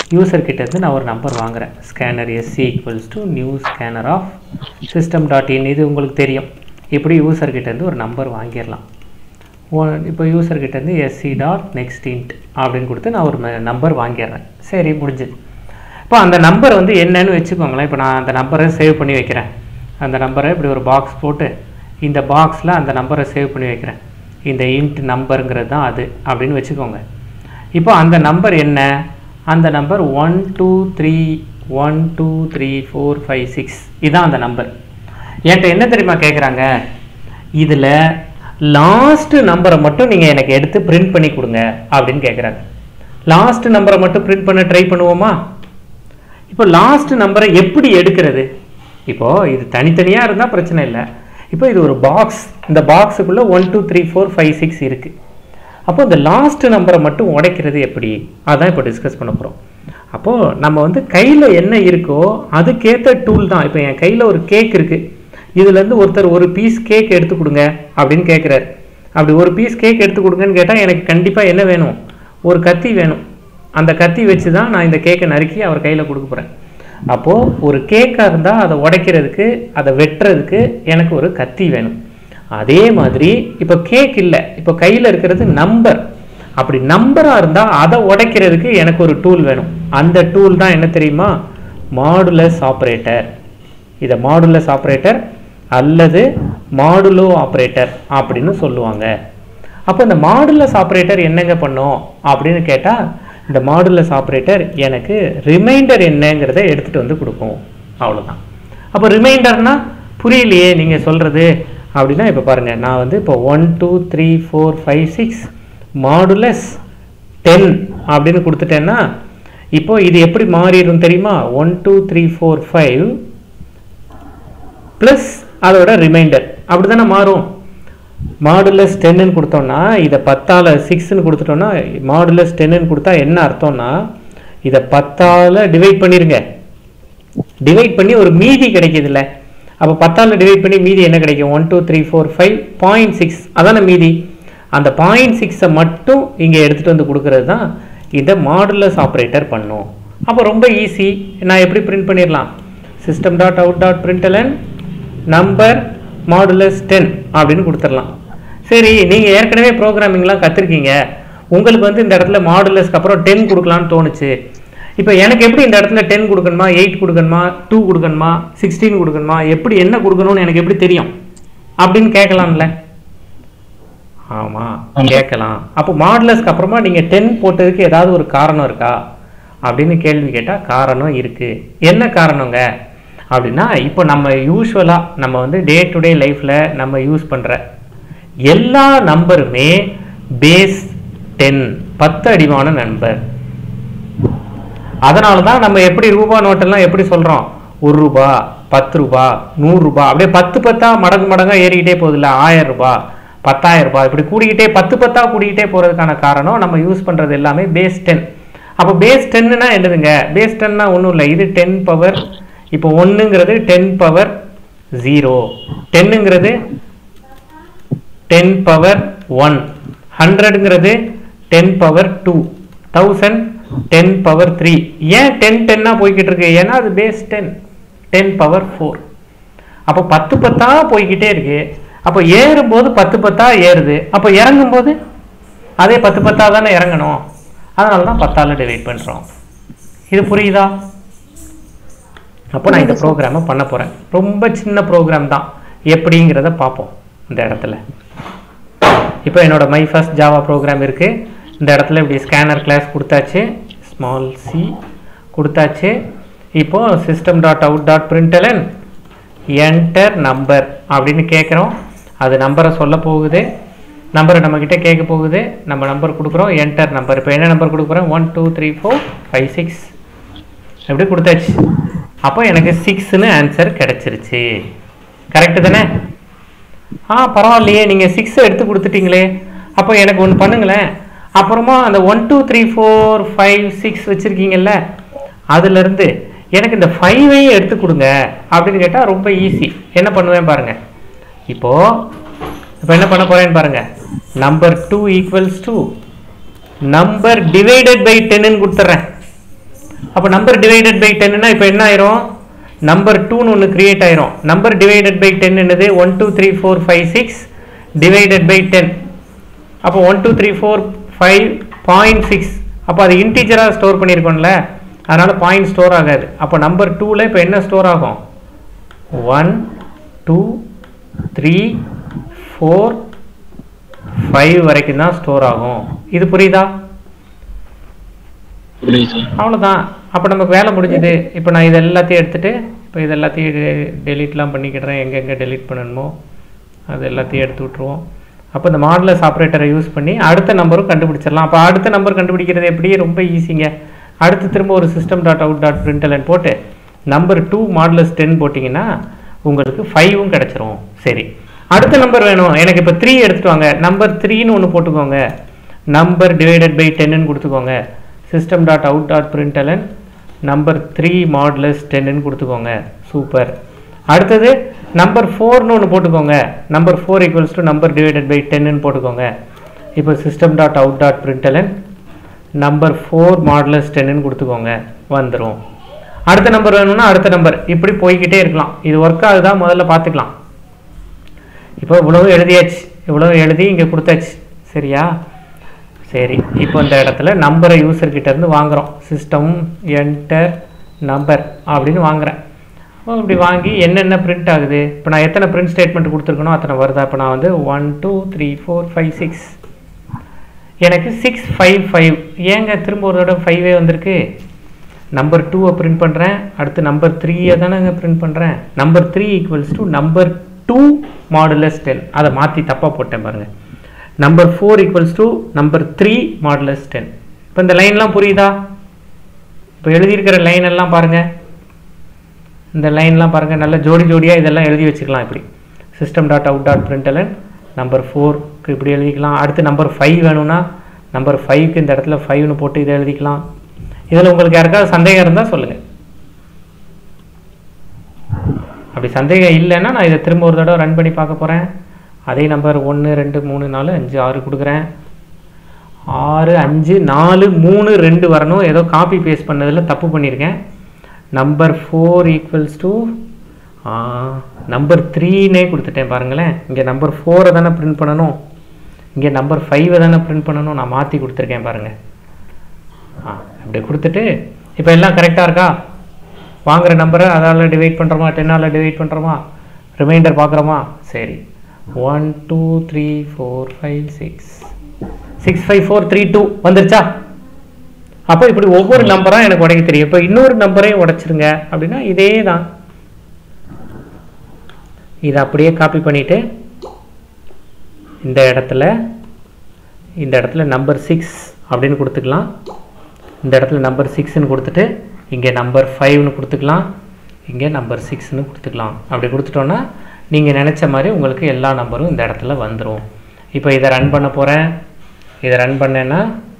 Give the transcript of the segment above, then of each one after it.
User கிட்டேருந்து நான் ஒரு நம்பர் வாங்குறேன் scanner SC equals to new scanner of system dot in இது உங்களுக்கு தெரியும் இப்படி யூசர் கிட்டேருந்து ஒரு நம்பர் வாங்கிடலாம் ஒ- இப்போ யூசர் கிட்டேருந்து எஸ்சி டாட் நெக்ஸ்ட் இன்ட் அப்படின்னு கொடுத்து நான் ஒரு நம்பர் வாங்கிடுறேன் சரி முடிஞ்சுது இப்போ அந்த நம்பர் வந்து என்னன்னு வச்சுக்கோங்களேன் இப்போ நான் அந்த நம்பரை சேவ் பண்ணி வைக்கிறேன் அந்த நம்பரை இப்படி ஒரு பாக்ஸ் போட்டு இந்த பாக்ஸில் அந்த நம்பரை சேவ் பண்ணி வைக்கிறேன் இந்த இன்ட் நம்பருங்கிறது தான் அது அப்படின்னு வச்சுக்கோங்க இப்போ அந்த நம்பர் என்ன அந்த number one two three one two three four five six இதான் அந்த நம்பர் என்கிட்ட என்ன தெரியுமா கேட்குறாங்க இதில் லாஸ்ட் நம்பரை மட்டும் நீங்கள் எனக்கு எடுத்து பிரிண்ட் பண்ணி கொடுங்க அப்படின்னு கேட்குறாங்க லாஸ்ட் நம்பரை மட்டும் பிரிண்ட் பண்ண ட்ரை பண்ணுவோமா இப்போ லாஸ்ட் நம்பரை எப்படி எடுக்கிறது இப்போ இது தனித்தனியாக இருந்தால் பிரச்சனை இல்லை இப்போ இது ஒரு பாக்ஸ் இந்த பாக்ஸுக்குள்ளே one two three four five six இருக்குது அப்போ இந்த லாஸ்ட் நம்பரை மட்டும் உடைக்கிறது எப்படி அதான் இப்போ டிஸ்கஸ் பண்ண போகிறோம் அப்போது நம்ம வந்து கையில் என்ன இருக்கோ அதுக்கேற்ற டூல் தான் இப்போ என் கையில் ஒரு கேக் இருக்குது இதுலேருந்து ஒருத்தர் ஒரு பீஸ் கேக் எடுத்து கொடுங்க அப்படின்னு கேட்குறாரு அப்படி ஒரு பீஸ் கேக் எடுத்து கொடுங்கன்னு கேட்டால் எனக்கு கண்டிப்பாக என்ன வேணும் ஒரு கத்தி வேணும் அந்த கத்தி வச்சு தான் நான் இந்த கேக்கை நறுக்கி அவர் கையில் கொடுக்க போகிறேன் அப்போது ஒரு கேக்காக இருந்தால் அதை உடைக்கிறதுக்கு அதை வெட்டுறதுக்கு எனக்கு ஒரு கத்தி வேணும் அதே மாதிரி இப்போ கேக் இல்லை இப்போ கையில் இருக்கிறது நம்பர் அப்படி நம்பராக இருந்தால் அதை உடைக்கிறதுக்கு எனக்கு ஒரு டூல் வேணும் அந்த டூல் தான் என்ன தெரியுமா மாடுலஸ் ஆப்ரேட்டர் இதை மாடுலஸ் ஆப்ரேட்டர் அல்லது மாடுலோ ஆப்ரேட்டர் அப்படின்னு சொல்லுவாங்க அப்போ இந்த மாடுலஸ் ஆப்ரேட்டர் என்னங்க பண்ணும் அப்படின்னு கேட்டால் இந்த மாடுலஸ் ஆப்ரேட்டர் எனக்கு ரிமைண்டர் என்னங்கிறத எடுத்துகிட்டு வந்து கொடுக்கும் அவ்வளவுதான் அப்போ ரிமைண்டர்னா புரியலையே நீங்கள் சொல்கிறது அப்படின்னா இப்போ பாருங்கள் நான் வந்து இப்போ one two three four five six modulus ten அப்படின்னு கொடுத்துட்டேன்னா இப்போ இது எப்படி மாறிடும் தெரியுமா one two three four five plus அதோட ரிமைண்டர் அப்படி தானே மாறும் மாடுலஸ் டென்னு கொடுத்தோம்னா இதை பத்தால் சிக்ஸ்னு கொடுத்துட்டோம்னா மாடுலஸ் டென்னு கொடுத்தா என்ன அர்த்தம்னா இதை பத்தால் டிவைட் பண்ணிருங்க டிவைட் பண்ணி ஒரு மீதி கிடைக்குதுல்ல அப்போ பத்தால் டிவைட் பண்ணி மீதி என்ன கிடைக்கும் one two three four five point six அதான மீதி அந்த பாயிண்ட் சிக்ஸை மட்டும் இங்கே எடுத்துகிட்டு வந்து கொடுக்கறது தான் இந்த மாடுலஸ் ஆப்ரேட்டர் பண்ணும் அப்போ ரொம்ப ஈஸி நான் எப்படி பிரிண்ட் பண்ணிடலாம் system dot out dot println number modulus ten அப்படின்னு கொடுத்துடலாம் சரி நீங்கள் ஏற்கனவே ப்ரோக்ராமிங்லாம் கற்றுருக்கீங்க உங்களுக்கு வந்து இந்த இடத்துல மாடுலஸ்க்கு அப்புறம் டென் கொடுக்கலான்னு தோணுச்சு இப்போ எனக்கு எப்படி இந்த இடத்துல டென் கொடுக்கணுமா எயிட் கொடுக்கணுமா டூ கொடுக்கணுமா சிக்ஸ்டீன் கொடுக்கணுமா எப்படி என்ன கொடுக்கணும்னு எனக்கு எப்படி தெரியும் அப்படின்னு கேட்கலாம்ல ஆமாம் கேட்கலாம் அப்போ மாடுலஸ்க்கு அப்புறமா நீங்கள் டென் போட்டதுக்கு ஏதாவது ஒரு காரணம் இருக்கா அப்படின்னு கேள்வி கேட்டால் காரணம் இருக்குது என்ன காரணங்க அப்படின்னா இப்போ நம்ம யூஸ்வலாக நம்ம வந்து டே டு டே லைஃப்பில் நம்ம யூஸ் பண்ணுற எல்லா நம்பருமே பேஸ் டென் பத்து அடிமான நம்பர் அதனால தான் நம்ம எப்படி ரூபா நோட்டெல்லாம் எப்படி சொல்கிறோம் ஒரு ரூபா பத்து ரூபா நூறு ரூபா அப்படியே பத்து பத்தா மடங்கு மடங்கா ஏறிக்கிட்டே போகுதுல்ல ஆயிரம் ரூபாய் பத்தாயிரம் ரூபாய் இப்படி கூடிக்கிட்டே பத்து பத்தா கூடிக்கிட்டே போகிறதுக்கான காரணம் நம்ம யூஸ் பண்ணுறது எல்லாமே பேஸ் டென் அப்போ பேஸ் டென்னுனா என்னதுங்க பேஸ் டென்னா ஒன்றும் இல்லை இது டென் பவர் இப்போ ஒன்றுங்கிறது டென் பவர் ஜீரோ டென்னுங்கிறது டென் பவர் ஒன் ஹண்ட்ரடுங்கிறது ten power two thousand ten power three ஏன் டென் டென்னாக போய்கிட்டு இருக்கு ஏன்னா அது base ten ten power four அப்போ பத்து பத்தா போய்கிட்டே இருக்கு அப்போ ஏறும்போது பத்து பத்தா ஏறுது அப்போ இறங்கும்போது அதே பத்து பத்தா தானே இறங்கணும் அதனால தான் பத்தால் டிவைட் பண்ணுறோம் இது புரியுதா அப்போ நான் இந்த ப்ரோக்ராமை பண்ண போகிறேன் ரொம்ப சின்ன ப்ரோக்ராம் தான் எப்படிங்கிறத பார்ப்போம் இந்த இடத்துல இப்போ என்னோட மை ஃபர்ஸ்ட் ஜாவா ப்ரோக்ராம் இருக்குது இந்த இடத்துல இப்படி ஸ்கேனர் கிளாஸ் கொடுத்தாச்சு ஸ்மால் சி கொடுத்தாச்சு இப்போ system dot out dot println enter number அப்படின்னு கேட்குறோம் அது நம்பரை சொல்ல போகுது நம்பரை நம்மக்கிட்ட கேட்க போகுது நம்ம நம்பர் கொடுக்குறோம் என்டர் நம்பர் இப்போ என்ன நம்பர் கொடுக்குறோம் one two three four five six எப்படி கொடுத்தாச்சு அப்போ எனக்கு சிக்ஸ்னு ஆன்சர் கிடச்சிருச்சு கரெக்டு தானே ஆ பரவாயில்லையே நீங்கள் சிக்ஸ் எடுத்து கொடுத்துட்டீங்களே அப்போ எனக்கு ஒன்று பண்ணுங்களேன் அப்புறமா அந்த one two three four five six வச்சுருக்கீங்கல்ல அதுலேருந்து எனக்கு இந்த ஃபைவையும் எடுத்து கொடுங்க அப்படின்னு கேட்டால் ரொம்ப ஈஸி என்ன பண்ணுவேன் பாருங்கள் இப்போது இப்போ என்ன பண்ண போகிறேன்னு பாருங்கள் number two equals to number divided by டென்னு கொடுத்துட்றேன் அப்போ நம்பர் டிவைடட் பை டென்னா இப்போ என்ன ஆயிரும் நம்பர் டூன்னு ஒன்று கிரியேட் ஆயிரும் நம்பர் டிவைடட் பை டென் என்னது one two three four five six divided by ten அப்போ one two three four five point six அப்போ அது இன்டீஜராக ஸ்டோர் பண்ணியிருக்கோம்ல அதனால் பாயிண்ட் ஸ்டோர் ஆகாது அப்போ நம்பர் டூவில் இப்போ என்ன ஸ்டோர் ஆகும் one two three four five வரைக்கும் தான் ஸ்டோர் ஆகும் இது புரியுதா புரியுது சார் அவ்வளோதான் அப்போ நமக்கு வேலை முடிஞ்சுது இப்போ நான் இது எல்லாத்தையும் எடுத்துகிட்டு இப்போ இது எல்லாத்தையும் டெலீட்லாம் பண்ணிக்கிடுறேன் எங்கெங்கே டெலீட் பண்ணணுமோ அது எல்லாத்தையும் எடுத்து விட்ருவோம் அப்போ இந்த மாடலஸ் ஆப்ரேட்டரை யூஸ் பண்ணி அடுத்த நம்பரும் கண்டுபிடிச்சிடலாம் அப்போ அடுத்த நம்பர் கண்டுபிடிக்கிறது எப்படி ரொம்ப ஈஸிங்க அடுத்து திரும்ப ஒரு system dot out dot println போட்டு நம்பர் டூ மாடலஸ் டென் போட்டிங்கன்னா உங்களுக்கு ஃபைவும் கிடச்சிரும் சரி அடுத்த நம்பர் வேணும் எனக்கு இப்போ த்ரீ எடுத்துட்டு வாங்க நம்பர் த்ரீன்னு ஒன்று போட்டுக்கோங்க நம்பர் டிவைடட் பை டென்னு கொடுத்துக்கோங்க system dot out dot println number three modulus டென்னு கொடுத்துக்கோங்க சூப்பர் அடுத்தது நம்பர் ஃபோர்னு ஒன்று போட்டுக்கோங்க number four equals to number divided by டென்னு போட்டுக்கோங்க இப்போ system dot out dot println number four modulus டென்னு கொடுத்துக்கோங்க வந்துடும் அடுத்த நம்பர் வேணும்னா அடுத்த நம்பர் இப்படி போய்க்கிட்டே இருக்கலாம் இது ஒர்க் ஆகுதா முதல்ல பார்த்துக்கலாம் இப்போ இவ்வளவு எழுதியாச்சு இவ்வளவு எழுதி இங்கே கொடுத்தாச்சு சரியா சரி இப்போ இந்த இடத்துல நம்பரை யூசர் கிட்ட இருந்து வாங்குறோம் சிஸ்டம் என்டர் நம்பர் அப்படின்னு வாங்குறேன் அப்போ இப்படி வாங்கி என்னென்ன பிரிண்ட் ஆகுது இப்போ நான் எத்தனை பிரிண்ட் ஸ்டேட்மெண்ட் கொடுத்துருக்கணும் அத்தனை வருதா இப்போ நான் வந்து one two three four five six எனக்கு சிக்ஸ் ஃபைவ் ஃபைவ் ஏங்க திரும்ப ஒரு தடவை ஃபைவே வந்திருக்கு நம்பர் டூவை பிரிண்ட் பண்ணுறேன் அடுத்து நம்பர் த்ரீயை தானேங்க பிரிண்ட் பண்ணுறேன் number three equals to number two modulus ten அதை மாற்றி தப்பாக போட்டேன் பாருங்கள் number four equals to number three modulus ten இப்போ இந்த லைன்லாம் புரியுதா இப்போ எழுதியிருக்கிற லைன் எல்லாம் பாருங்கள் இந்த லைன்லாம் பாருங்கள் நல்ல ஜோடி ஜோடியாக இதெல்லாம் எழுதி வச்சுக்கலாம் இப்படி system dot out dot println number ஃபோருக்கு இப்படி எழுதிக்கலாம் அடுத்து நம்பர் ஃபைவ் வேணும்னா நம்பர் ஃபைவ்க்கு இந்த இடத்துல ஃபைவ்னு போட்டு இதை எழுதிக்கலாம் இதில் உங்களுக்கு யாருக்காவது சந்தேகம் இருந்தால் சொல்லுங்கள் அப்படி சந்தேகம் இல்லைன்னா நான் இதை திரும்ப ஒரு தடவை ரன் பண்ணி பார்க்க போகிறேன் அதே நம்பர் ஒன்று ரெண்டு மூணு நாலு அஞ்சு ஆறு கொடுக்குறேன் ஆறு அஞ்சு நாலு மூணு ரெண்டு வரணும் ஏதோ காப்பி பேஸ்ட் பண்ணதில் தப்பு பண்ணியிருக்கேன் number four equals to number த்ரீனே கொடுத்துட்டேன் பாருங்களேன் இங்கே நம்பர் ஃபோரை தானே பிரிண்ட் பண்ணணும் இங்கே நம்பர் ஃபைவை தானே பிரிண்ட் பண்ணணும் நான் மாற்றி கொடுத்துருக்கேன் பாருங்கள் ஆ அப்படி கொடுத்துட்டு இப்போ எல்லாம் கரெக்டாக இருக்கா வாங்குற நம்பரை அதால் டிவைட் பண்ணுறோமா டென்னால் டிவைட் பண்ணுறோமா ரிமைண்டர் பார்க்குறோமா சரி one two three four five six six five four three two வந்துருச்சா அப்போ இப்படி ஒவ்வொரு நம்பராக எனக்கு உடைக்க தெரியும் இப்போ இன்னொரு நம்பரையும் உடைச்சிருங்க அப்படின்னா இதே தான் இதை அப்படியே காப்பி பண்ணிவிட்டு இந்த இடத்துல இந்த இடத்துல நம்பர் சிக்ஸ் அப்படின்னு கொடுத்துக்கலாம் இந்த இடத்துல நம்பர் சிக்ஸ்னு கொடுத்துட்டு இங்கே நம்பர் ஃபைவ்னு கொடுத்துக்கலாம் இங்கே நம்பர் சிக்ஸ்னு கொடுத்துக்கலாம் அப்படி கொடுத்துட்டோன்னா நீங்கள் நினச்ச மாதிரி உங்களுக்கு எல்லா நம்பரும் இந்த இடத்துல வந்துடும் இப்போ இதை ரன் பண்ண போகிறேன் இதை ரன் பண்ணேன்னா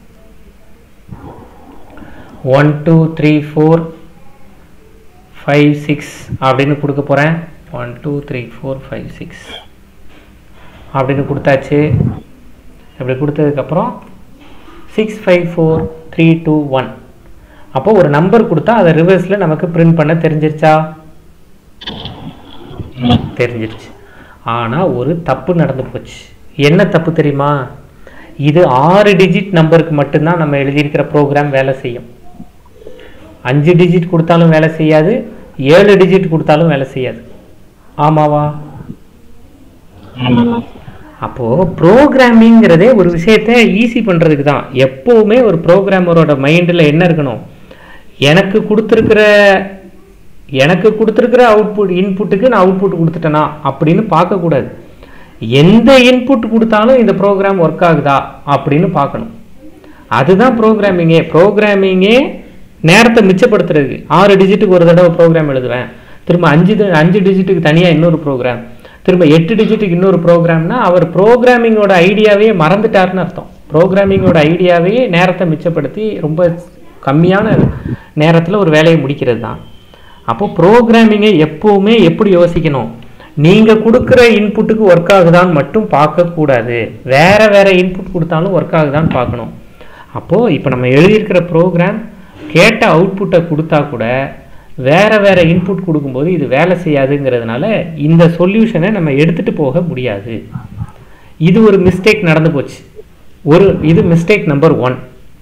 one two three four five six அப்படின்னு கொடுக்க போகிறேன் one two three four five six அப்படின்னு கொடுத்தாச்சு இப்படி கொடுத்ததுக்கப்புறம் six five four three two one அப்போ ஒரு நம்பர் கொடுத்தா அதை ரிவர்ஸில் நமக்கு பிரிண்ட் பண்ண தெரிஞ்சிருச்சா தெரிஞ்சிருச்சு ஆனால் ஒரு தப்பு நடந்து போச்சு என்ன தப்பு தெரியுமா இது ஆறு டிஜிட் நம்பருக்கு மட்டும்தான் நம்ம எழுதியிருக்கிற ப்ரோக்ராம் வேலை செய்யும் அஞ்சு டிஜிட் கொடுத்தாலும் வேலை செய்யாது ஏழு டிஜிட் கொடுத்தாலும் வேலை செய்யாது ஆமாவா ஆமாம் அப்போது ப்ரோக்ராமிங்கிறதே ஒரு விஷயத்தை ஈஸி பண்ணுறதுக்கு தான் எப்போவுமே ஒரு ப்ரோக்ராமரோட மைண்டில் என்ன இருக்கணும் எனக்கு கொடுத்துருக்கிற எனக்கு கொடுத்துருக்கிற அவுட்புட் இன்புட்டுக்கு நான் அவுட்புட் கொடுத்துட்டேனா அப்படின்னு பார்க்கக்கூடாது எந்த இன்புட் கொடுத்தாலும் இந்த ப்ரோக்ராம் ஒர்க் ஆகுதா அப்படின்னு பார்க்கணும் அதுதான் ப்ரோக்ராமிங்கே ப்ரோக்ராமிங்கே நேரத்தை மிச்சப்படுத்துறதுக்கு ஆறு டிஜிட்டுக்கு ஒரு தடவை ப்ரோக்ராம் எழுதுவேன் திரும்ப அஞ்சு தி- அஞ்சு டிஜிட்டுக்கு தனியாக இன்னொரு ப்ரோக்ராம் திரும்ப எட்டு டிஜிட்டுக்கு இன்னொரு ப்ரோக்ராம்னா அவர் ப்ரோக்ராமிங்கோட ஐடியாவே மறந்துட்டாருன்னு அர்த்தம் ப்ரோக்ராமிங்கோட ஐடியாவே நேரத்தை மிச்சப்படுத்தி ரொம்ப கம்மியான நேரத்தில் ஒரு வேலையை முடிக்கிறது தான் அப்போ ப்ரோக்ராமிங்கை எப்போவுமே எப்படி யோசிக்கணும் நீங்கள் கொடுக்குற இன்புட்டுக்கு ஒர்க் ஆகுதான்னு மட்டும் பார்க்கக்கூடாது வேற வேற இன்புட் கொடுத்தாலும் ஒர்க் ஆகுதான்னு பார்க்கணும் அப்போது இப்போ நம்ம எழுதியிருக்கிற ப்ரோக்ராம் கேட்ட அவுட்புட்டை கொடுத்தா கூட வேற வேற இன்புட் கொடுக்கும்போது இது வேலை செய்யாதுங்கிறதுனால இந்த சொல்யூஷனை நம்ம எடுத்துட்டு போக முடியாது இது ஒரு மிஸ்டேக் நடந்து போச்சு ஒரு இது மிஸ்டேக் நம்பர் ஒன்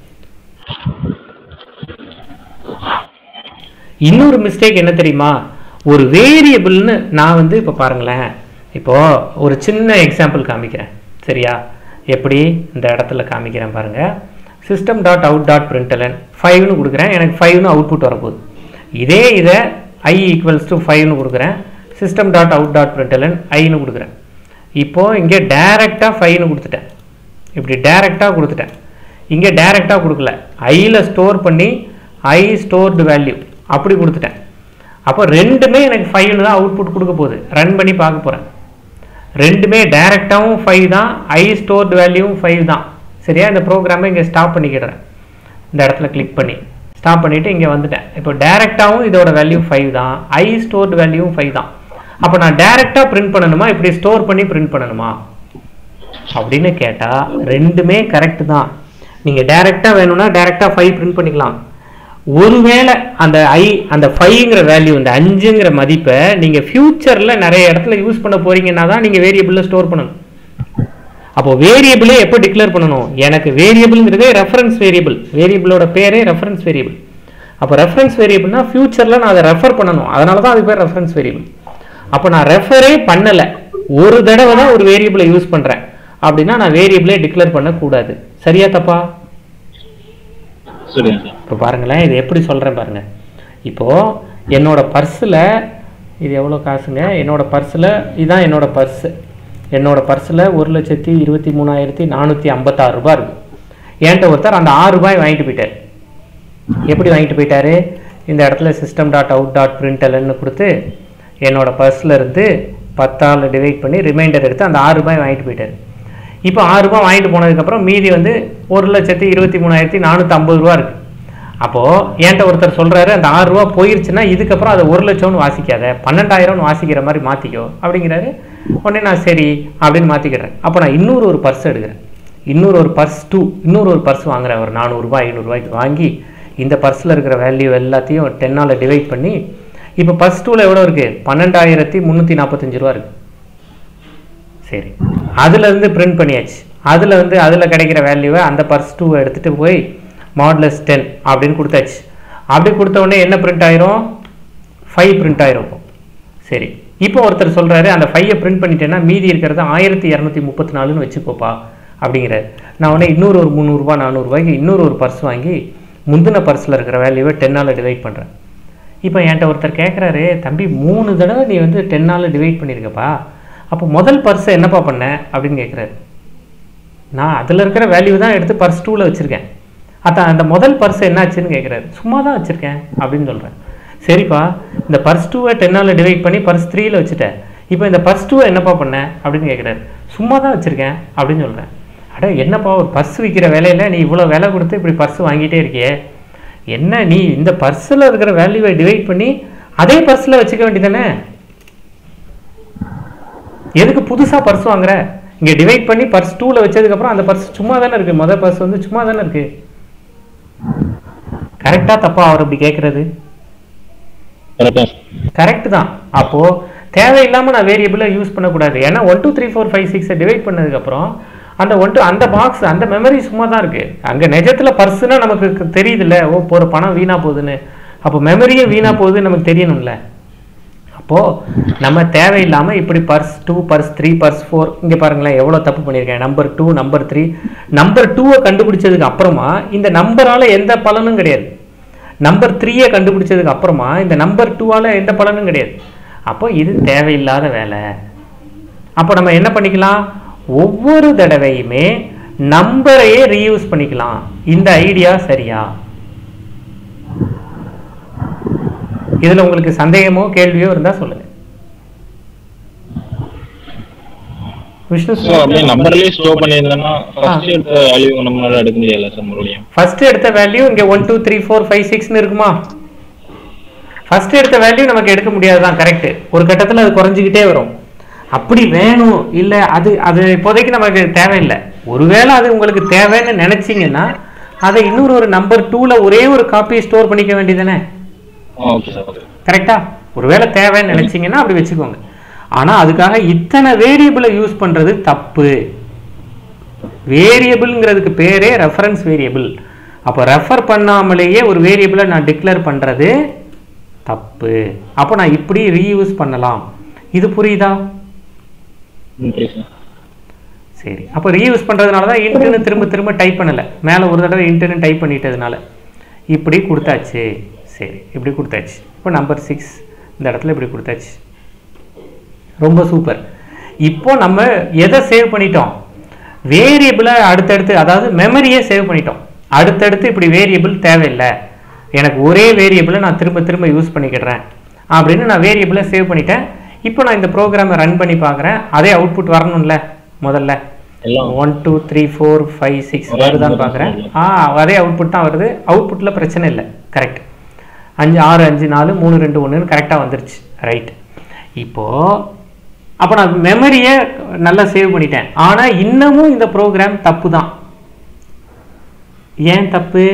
இன்னொரு மிஸ்டேக் என்ன தெரியுமா ஒரு வேரியபிள்னு நான் வந்து இப்போ பாருங்களேன் இப்போ ஒரு சின்ன எக்ஸாம்பிள் காமிக்கிறேன் சரியா எப்படி இந்த இடத்துல காமிக்கிறேன் பாருங்க system dot out dot println ஃபைவ்னு கொடுக்குறேன் எனக்கு ஃபைவ்னு அவுட்புட் வரப்போகுது இதே இதை ஐ ஈக்குவல்ஸ் டு ஃபைவ்னு கொடுக்குறேன் system dot out dot println ஐன்னு கொடுக்குறேன் இப்போ இங்கே டைரெக்டாக ஃபைவ்னு கொடுத்துட்டேன் இப்படி டைரெக்டாக கொடுத்துட்டேன் இங்கே டைரெக்டாக கொடுக்கல ஐயில் ஸ்டோர் பண்ணி ஐ ஸ்டோர்டு வேல்யூ அப்படி கொடுத்துட்டேன் அப்போ ரெண்டுமே எனக்கு ஃபைவ்னு தான் அவுட்புட் கொடுக்க போகுது ரன் பண்ணி பார்க்க போகிறேன் ரெண்டுமே டைரெக்டாகவும் ஃபைவ் தான் ஐ ஸ்டோர்டு வேல்யூவும் ஃபைவ் தான் சரியா இந்த ப்ரோக்ராமை இங்கே ஸ்டாப் பண்ணிக்கிடுறேன் இந்த இடத்துல கிளிக் பண்ணி ஸ்டாப் பண்ணிவிட்டு இங்கே வந்துட்டேன் இப்போ டைரெக்டாகவும் இதோட வேல்யூ ஃபைவ் தான் ஐ ஸ்டோர்டு வேல்யூவும் ஃபைவ் தான் அப்போ நான் டைரெக்டாக பிரிண்ட் பண்ணணுமா இப்படி ஸ்டோர் பண்ணி பிரிண்ட் பண்ணணுமா அப்படின்னு கேட்டால் ரெண்டுமே கரெக்ட் தான் நீங்கள் டைரெக்டாக வேணும்னா டைரெக்டாக ஃபைவ் பிரிண்ட் பண்ணிக்கலாம் ஒருவேளை அந்த ஐ அந்த ஃபைவ்ங்கிற வேல்யூ இந்த அஞ்சுங்கிற மதிப்பை நீங்கள் ஃப்யூச்சரில் நிறைய இடத்துல யூஸ் பண்ண போறீங்கன்னா தான் நீங்கள் வேரியபிளில் ஸ்டோர் பண்ணணும் அப்போ வேரியபிளே எப்போ டிக்ளேர் பண்ணணும் எனக்கு வேரியபிள்ங்கிறதே ரெஃபரன்ஸ் வேரியபிள் வேரியபிளோட பேரே ரெஃபரன்ஸ் வேரியபிள் அப்போ ரெஃபரன்ஸ் வேரியபிள்னா ஃபியூச்சரில் நான் அதை ரெஃபர் பண்ணணும் அதனால தான் அது பேர் ரெஃபரன்ஸ் வேரியபிள் அப்போ நான் ரெஃபரே பண்ணலை ஒரு தடவை தான் ஒரு வேரியபிளை யூஸ் பண்ணுறேன் அப்படின்னா நான் வேரியபிளே டிக்ளேர் பண்ணக்கூடாது சரியா தப்பா சரிங்க சார் இப்போ பாருங்களேன் இது எப்படி சொல்கிறேன் பாருங்க இப்போ என்னோட பர்ஸில் இது எவ்வளோ காசுங்க என்னோட பர்ஸில் இதுதான் என்னோட பர்ஸு என்னோட பர்ஸில் ஒரு லட்சத்தி இருபத்தி மூணாயிரத்தி நானூற்றி ஐம்பத்தாறு ரூபாய் இருக்கு என்கிட்ட ஒருத்தர் அந்த ஆறு ரூபாய் வாங்கிட்டு போயிட்டார் எப்படி வாங்கிட்டு போயிட்டாரு இந்த இடத்துல சிஸ்டம் டாட் அவுட் டாட் பிரிண்டலன்னு கொடுத்து என்னோட பர்ஸில் இருந்து பத்தால் டிவைட் பண்ணி ரிமைண்டர் எடுத்து அந்த ஆறு ரூபாய் வாங்கிட்டு போயிட்டாரு இப்போ ஆறு ரூபாய் வாங்கிட்டு போனதுக்கப்புறம் மீதி வந்து ஒரு லட்சத்தி இருபத்தி மூணாயிரத்தி நானூற்றி ஐம்பது ரூபா இருக்கு அப்போது என்கிட்ட ஒருத்தர் சொல்கிறாரு அந்த ஆறு ரூபா போயிருச்சுன்னா இதுக்கப்புறம் அதை ஒரு லட்சம்னு வாசிக்காத பன்னெண்டாயிரம்னு வாசிக்கிற மாதிரி மாற்றிக்கோ அப்படிங்கிறாரு உடனே நான் சரி அப்படின்னு மாற்றிக்கிறேன் அப்போ நான் இன்னொரு ஒரு பர்ஸ் எடுக்கிறேன் இன்னொரு ஒரு பர்ஸ் டூ இன்னொரு ஒரு பர்ஸ் வாங்குறேன் ஒரு நானூறுரூபா ஐநூறுரூவாய்க்கு வாங்கி இந்த பர்ஸில் இருக்கிற வேல்யூ எல்லாத்தையும் டென்னால் டிவைட் பண்ணி இப்போ பர்ஸ் டூவில் எவ்வளோ இருக்குது பன்னெண்டாயிரத்தி முந்நூற்றி நாற்பத்தஞ்சு ரூபா இருக்குது சரி அதுல இருந்து பிரிண்ட் பண்ணியாச்சு அதில் வந்து அதில் கிடைக்கிற வேல்யூவை அந்த பர்ஸ் டூவை எடுத்துகிட்டு போய் மாட்லஸ் டென் அப்படின்னு கொடுத்தாச்சு அப்படி கொடுத்த உடனே என்ன பிரிண்ட் ஆயிரும் ஃபைவ் பிரிண்ட் ஆயிரும் இப்போ சரி இப்போ ஒருத்தர் சொல்கிறாரு அந்த ஃபைவை பிரிண்ட் பண்ணிட்டேன்னா மீதி இருக்கிறது ஆயிரத்தி இரநூத்தி முப்பத்தி நாலுன்னு வச்சுக்கோப்பா அப்படிங்கிறாரு நான் உடனே இன்னொரு ஒரு முந்நூறுரூபா நானூறுரூவாய்க்கு இன்னொரு ஒரு பர்ஸ் வாங்கி முந்தின பர்ஸில் இருக்கிற வேல்யூவை டென்னால் டிவைட் பண்ணுறேன் இப்போ என்கிட்ட ஒருத்தர் கேட்குறாரு தம்பி மூணு தடவை நீ வந்து டென்னால் டிவைட் பண்ணியிருக்கப்பா அப்போ முதல் பர்ஸை என்னப்பா பண்ண அப்படின்னு கேட்குறாரு நான் அதில் இருக்கிற வேல்யூ தான் எடுத்து பர்ஸ் டூவில் வச்சுருக்கேன் அதான் அந்த முதல் பர்ஸ் என்னாச்சுன்னு கேட்குறாரு சும்மா தான் வச்சுருக்கேன் அப்படின்னு சொல்கிறேன் சரிப்பா இந்த பர்ஸ் டூவை டென்னால் டிவைட் பண்ணி பர்ஸ் த்ரீயில் வச்சுட்டேன் இப்போ இந்த பர்ஸ் டூவை என்னப்பா பண்ண அப்படின்னு கேட்குறாரு சும்மா தான் வச்சுருக்கேன் அப்படின்னு சொல்கிறேன் அட என்னப்பா ஒரு பர்ஸ் விற்கிற வேலையில் நீ இவ்வளோ விலை கொடுத்து இப்படி பர்ஸ் வாங்கிட்டே இருக்கியே என்ன நீ இந்த பர்ஸில் இருக்கிற வேல்யூவை டிவைட் பண்ணி அதே பர்ஸில் வச்சுக்க வேண்டியதானே எதுக்கு புதுசாக பர்ஸ் வாங்குற இங்கே டிவைட் பண்ணி பர்ஸ் டூவில் வச்சதுக்கப்புறம் அந்த பர்ஸ் சும்மா தானே இருக்குது மொதல் பர்ஸ் வந்து சும்மா தானே இருக்குது கரெக்டாக தப்பா அவர் அப்படி கேட்குறது கரெக்டா கரெக்ட் தான் அப்போது தேவையில்லாமல் நான் வேரியபிளை யூஸ் பண்ணக்கூடாது ஏன்னா one two three four five சிக்ஸை டிவைட் பண்ணதுக்கப்புறம் அந்த ஒன் டூ அந்த பாக்ஸ் அந்த மெமரி சும்மா தான் இருக்குது அங்கே நிஜத்தில் பர்ஸுனா நமக்கு க- தெரியுதுல்ல ஓ போகிற பணம் வீணாக போகுதுன்னு அப்போ மெமரியும் வீணாக போகுதுன்னு நமக்கு தெரியணும்ல அப்போது நம்ம தேவையில்லாமல் இப்படி purse two purse three purse four இங்கே பாருங்களேன் எவ்வளோ தப்பு பண்ணியிருக்கேன் number two number three number டூவை கண்டுபிடிச்சதுக்கு அப்புறமா இந்த நம்பரால் எந்த பலனும் கிடையாது நம்பர் த்ரீயை கண்டுபிடிச்சதுக்கு அப்புறமா இந்த நம்பர் டூவால் எந்த பலனும் கிடையாது அப்போ இது தேவையில்லாத வேலை அப்போ நம்ம என்ன பண்ணிக்கலாம் ஒவ்வொரு தடவையுமே நம்பரையே ரீயூஸ் பண்ணிக்கலாம் இந்த ஐடியா சரியா இதுல உங்களுக்கு சந்தேகமோ கேள்வியோ இருந்தா சொல்லுங்க விஷ்ணு ஸோ அப்படியே நம்பர்லயே ஸ்டோர் பண்ணியிருந்தோம்னா ஃபர்ஸ்ட் எடுத்த வேல்யூ நம்மளால எடுக்க முடியல சார் மறுபடியும் ஃபர்ஸ்ட் எடுத்த வேல்யூ இங்க one two three four five சிக்ஸ்னு இருக்குமா ஃபர்ஸ்ட் எடுத்த வேல்யூ நமக்கு எடுக்க முடியாதுதான் கரெக்ட் ஒரு கட்டத்துல அது குறைஞ்சிக்கிட்டே வரும் அப்படி வேணும் இல்ல அது அது இப்போதைக்கு நமக்கு தேவையில்லை ஒருவேளை அது உங்களுக்கு தேவைன்னு நினைச்சீங்கன்னா அதை இன்னொரு ஒரு நம்பர் டூவில் ஒரே ஒரு காப்பி ஸ்டோர் பண்ணிக்க வேண்டியதானே ஓகே சார் ஓகே கரெக்டா ஒருவேளை தேவைன்னு நினைச்சீங்கன்னா அப்படி வச்சுக்கோங்க ஆனா அதுக்காக இத்தனை வேரியபிளை யூஸ் பண்றது தப்பு வேரியபிள்ங்கிறதுக்கு பேரே ரெஃபரன்ஸ் வேரியபிள் அப்போ ரெஃபர் பண்ணாமலேயே ஒரு வேரியபிளை நான் டிக்ளேர் பண்றது தப்பு அப்போ நான் இப்படி ரீயூஸ் பண்ணலாம் இது புரியுதா ஓகே சார் சரி அப்போ ரீயூஸ் பண்ணுறதுனால தான் இன்ட்டுன்னு திரும்ப திரும்ப டைப் பண்ணலை மேலே ஒரு தடவை இன்ட்டுன்னு டைப் பண்ணிட்டதுனால இப்படி கொடுத்தாச்சு சரி இப்படி கொடுத்தாச்சு இப்போ நம்பர் சிக்ஸ் இந்த இடத்துல இப்படி கொடுத்தாச்சு ரொம்ப சூப்பர் இப்போ நம்ம எதை சேவ் பண்ணிட்டோம் வேரியபிளை அடுத்தடுத்து அதாவது மெமரியை சேவ் பண்ணிட்டோம் அடுத்தடுத்து இப்படி வேரியபிள் தேவையில்லை எனக்கு ஒரே வேரியபிளை நான் திரும்ப திரும்ப யூஸ் பண்ணிக்கிடுறேன் அப்படின்னு நான் வேரியபிளை சேவ் பண்ணிட்டேன் இப்போ நான் இந்த ப்ரோக்ராமை ரன் பண்ணி பார்க்குறேன் அதே அவுட்புட் வரணும்ல முதல்ல எல்லாம் one two three four five six ஒரே வருதான்னு number பார்க்குறேன் தான் ஆ அதே அவுட்புட் தான் வருது அவுட்புட்டில் பிரச்சனை இல்லை கரெக்ட் அஞ்சு ஆறு அஞ்சு நாலு மூணு ரெண்டு ஒன்றுன்னு கரெக்டாக வந்துருச்சு ரைட் இப்போது அப்போ நான் மெமரியை நல்லா சேவ் பண்ணிட்டேன் ஆனால் இன்னமும் இந்த ப்ரோக்ராம் தப்பு தான் ஏன் தப்பு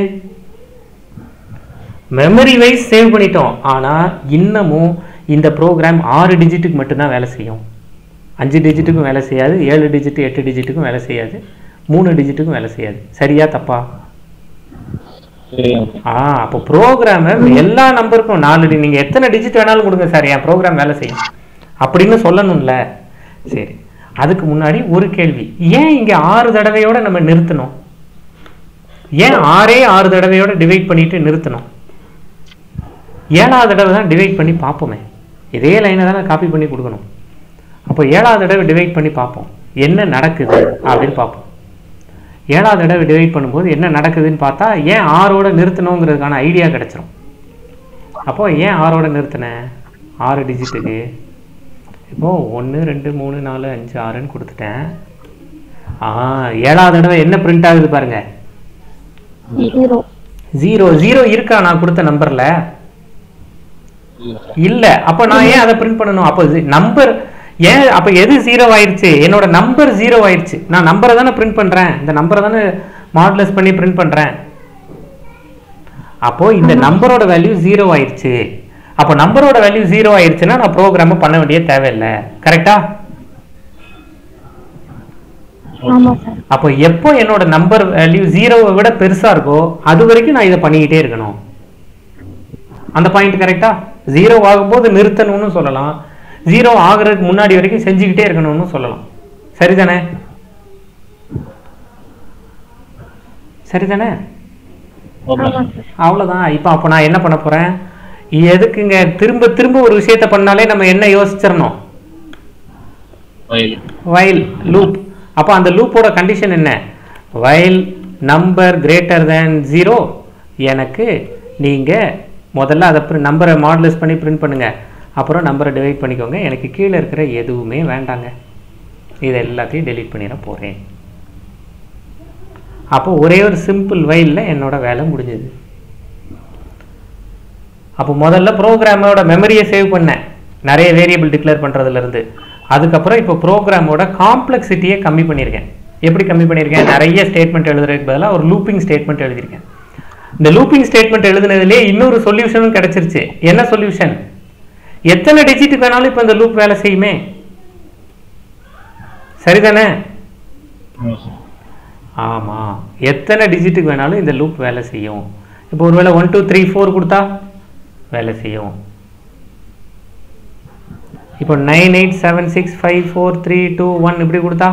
மெமரி வைஸ் சேவ் பண்ணிட்டோம் ஆனால் இன்னமும் இந்த ப்ரோக்ராம் ஆறு டிஜிட்டுக்கு மட்டும்தான் வேலை செய்யும் அஞ்சு டிஜிட்டுக்கும் வேலை செய்யாது ஏழு டிஜிட் எட்டு டிஜிட்டுக்கும் வேலை செய்யாது மூணு டிஜிட்டுக்கும் வேலை செய்யாது சரியா தப்பா சரி ஆ அப்போ ப்ரோக்ராமை எல்லா நம்பருக்கும் நாலு டி- நீங்க எத்தனை டிஜிட் வேணாலும் கொடுங்க சார் என் ப்ரோக்ராம் வேலை செய்யும் அப்படின்னு சொல்லணும்ல சரி அதுக்கு முன்னாடி ஒரு கேள்வி ஏன் இங்க ஆறு தடவையோட நம்ம நிறுத்தணும் ஏன் ஆறே ஆறு தடவையோட டிவைட் பண்ணிட்டு நிறுத்தணும் ஏழாவது தடவை தான் டிவைட் பண்ணி பார்ப்போமே இதே லைனை தானே காப்பி பண்ணி கொடுக்கணும் அப்போ ஏழாவது தடவை டிவைட் பண்ணி பார்ப்போம் என்ன நடக்குது அப்படின்னு பார்ப்போம் ஏழாவது தடவை டிவைட் பண்ணும்போது என்ன நடக்குதுன்னு பார்த்தா ஏன் ஆறோட நிறுத்தணுங்கிறதுக்கான ஐடியா கிடைச்சிரும் அப்போ ஏன் ஆறோட நிறுத்தினேன் ஆறு டிஜிட்டுக்கு இப்போ ஒன்று ரெண்டு மூணு நாலு அஞ்சு ஆறுன்னு கொடுத்துட்டேன் ஆ ஏழாவது தடவை என்ன பிரிண்ட் ஆகுது பாருங்க ஜீரோ ஜீரோ ஜீரோ இருக்கா நான் கொடுத்த நம்பர்ல இல்ல அப்ப நான் ஏன் அதை பிரிண்ட் பண்ணணும் அப்போ நம்பர் ஏன் அப்ப எது ஜீரோ ஆயிருச்சு என்னோட நம்பர் ஜீரோ ஆயிருச்சு நான் நம்பரை தானே பிரிண்ட் பண்றேன் இந்த நம்பரை தானே மாடுலஸ் பண்ணி பிரிண்ட் பண்றேன் அப்போ இந்த நம்பரோட வேல்யூ ஜீரோ ஆயிருச்சு அப்போ நம்பரோட வேல்யூ ஜீரோ ஆயிருச்சுன்னா நான் ப்ரோக்ராம் பண்ண வேண்டிய தேவையில்லை கரெக்டா ஆமா சார் அப்போ எப்போ என்னோட நம்பர் வேல்யூ ஜீரோவை விட பெருசா இருக்கோ அது வரைக்கும் நான் இதை பண்ணிக்கிட்டே இருக்கணும் அந்த பாயிண்ட் கரெக்டா ஜீரோ ஆகும்போது நிறுத்தணும்னு சொல்லலாம் ஜீரோ ஆகுறதுக்கு முன்னாடி வரைக்கும் செஞ்சுக்கிட்டே இருக்கணும்னு சொல்லலாம் சரிதானே சரிதானே ஓகே ஆமா சார் அவ்வளோதான் இப்போ அப்போ நான் என்ன பண்ண போறேன் எதுக்குங்க திரும்ப திரும்ப ஒரு விஷயத்த பண்ணாலே நம்ம என்ன யோசிச்சிடணும் ஃபைல் வைல் லூப் அப்போ அந்த லூப்போட கண்டிஷன் என்ன while number greater than zero எனக்கு நீங்கள் முதல்ல அதை நம்பரை மாடுலஸ் பண்ணி பிரிண்ட் பண்ணுங்க அப்புறம் நம்பரை டிவைட் பண்ணிக்கோங்க எனக்கு கீழே இருக்கிற எதுவுமே வேண்டாங்க இதை எல்லாத்தையும் டெலீட் பண்ணிட போகிறேன் அப்போ ஒரே ஒரு சிம்பிள் வைலில் என்னோட வேலை முடிஞ்சது அப்போ முதல்ல ப்ரோக்ராமோட மெமரியை சேவ் பண்ணேன் நிறைய வேரியபிள் டிக்ளேர் பண்ணுறதுலேருந்து அதுக்கப்புறம் இப்போ ப்ரோக்ராமோட காம்ப்ளெக்சிட்டியை கம்மி பண்ணியிருக்கேன் எப்படி கம்மி பண்ணியிருக்கேன் நிறைய ஸ்டேட்மெண்ட் எழுதுறதுக்கு பதிலாக ஒரு லூப்பிங் ஸ்டேட்மெண்ட் எழுதியிருக்கேன் இந்த லூப்பிங் ஸ்டேட்மெண்ட் எழுதுனதுலேயே இன்னொரு சொல்யூஷனும் கிடைச்சிருச்சு என்ன சொல்யூஷன் எத்தனை டிஜிட் வேணாலும் இப்போ இந்த லூப் வேலை செய்யுமே சரிதானே ஆமாம் எத்தனை டிஜிட்டுக்கு வேணாலும் இந்த லூப் வேலை செய்யும் இப்போ ஒருவேளை ஒன் டூ த்ரீ ஃபோர் கொடுத்தா வேலை செய்யும் இப்போ nine eight seven six five four three two one இப்படி கொடுத்தா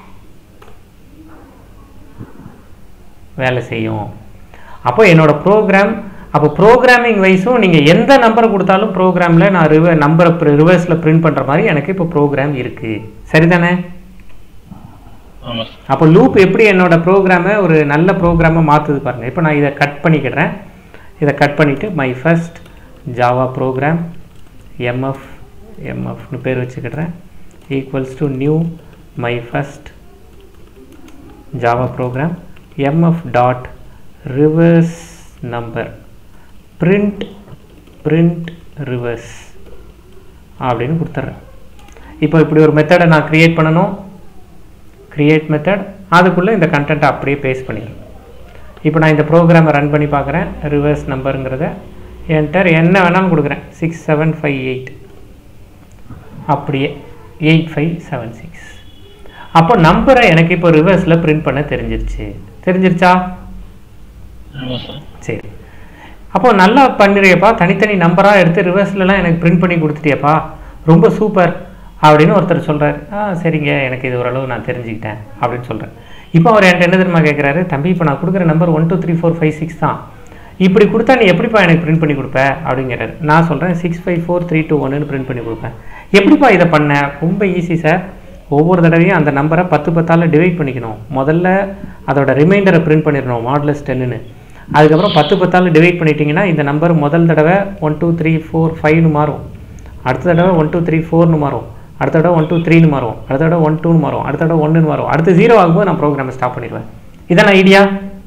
வேலை செய்யும் அப்போ என்னோட ப்ரோக்ராம் அப்போ ப்ரோக்ராமிங் வைஸும் நீங்கள் எந்த நம்பர் கொடுத்தாலும் ப்ரோக்ராமில் நான் ரிவ நம்பரை ரிவர்ஸில் பிரிண்ட் பண்ணுற மாதிரி எனக்கு இப்போ ப்ரோக்ராம் இருக்குது சரிதானே ஆமாம் சார் அப்போ லூப் எப்படி என்னோட ப்ரோக்ராமை ஒரு நல்ல ப்ரோக்ராமை மாற்றுது பாருங்க இப்போ நான் இதை கட் பண்ணிக்கிறேன் இதை கட் பண்ணிவிட்டு my first Java program MF எம்எஃப்னு பேர் வச்சுக்கிடுறேன் equals to new my first Java program MF dot reverse number print print reverse அப்படின்னு கொடுத்துட்றேன் இப்போ இப்படி ஒரு மெத்தடை நான் க்ரியேட் பண்ணணும் கிரியேட் மெத்தட் அதுக்குள்ளே இந்த கண்டென்ட்டை அப்படியே பேஸ்ட் பண்ணிடுறேன் இப்போ நான் இந்த ப்ரோக்ராமை ரன் பண்ணி பார்க்குறேன் ரிவர்ஸ் நம்பருங்கிறத என்டர் என்ன வேணாலும் கொடுக்குறேன் சிக்ஸ் செவன் ஃபைவ் எயிட் அப்படியே எயிட் ஃபைவ் செவன் சிக்ஸ் அப்போ நம்பரை எனக்கு இப்போ ரிவர்ஸில் பிரிண்ட் பண்ண தெரிஞ்சிருச்சு தெரிஞ்சிருச்சா ஆமாம் சார் சரி அப்போ நல்லா பண்ணிடுறியப்பா தனித்தனி நம்பராக எடுத்து ரிவர்ஸ்லலாம் எனக்கு பிரிண்ட் பண்ணி கொடுத்துட்டியப்பா ரொம்ப சூப்பர் அப்படின்னு ஒருத்தர் சொல்கிறார் ஆ சரிங்க எனக்கு இது ஓரளவு நான் தெரிஞ்சுக்கிட்டேன் அப்படின்னு சொல்கிறேன் இப்போ அவர் என்கிட்ட என்ன தெரியுமா கேட்குறாரு தம்பி இப்போ நான் கொடுக்குற number one two three four five six தான் இப்படி கொடுத்தா நீ எப்படிப்பா எனக்கு பிரிண்ட் பண்ணி கொடுப்ப அப்படிங்கிறாரு நான் சொல்கிறேன் six five four three two ஒன்னு பிரிண்ட் பண்ணி கொடுப்பேன் எப்படிப்பா இதை பண்ண ரொம்ப ஈஸி சார் ஒவ்வொரு தடவையும் அந்த நம்பரை பத்து பத்தால் டிவைட் பண்ணிக்கணும் முதல்ல அதோட ரிமைண்டரை பிரிண்ட் பண்ணிடணும் மாடலஸ் டென்னுன்னு அதுக்கப்புறம் பத்து பத்தால் டிவைட் பண்ணிட்டீங்கன்னா இந்த நம்பர் முதல் தடவை ஒன் டூ த்ரீ ஃபோர் ஃபைவ்னு மாறும் அடுத்த தடவை ஒன் டூ த்ரீ ஃபோர்னு மாறும் அடுத்த தடவை ஒன் டூ த்ரீன்னு மாறும் அடுத்த தடவை ஒன் டூன்னு மாறும் அடுத்த தடவை ஒன்றுன்னு மாறும் அடுத்து ஜீரோ ஆகும்போது நான் ப்ரோக்ராமை ஸ்டாப் பண்ணிடுவேன் இதான ஐடியா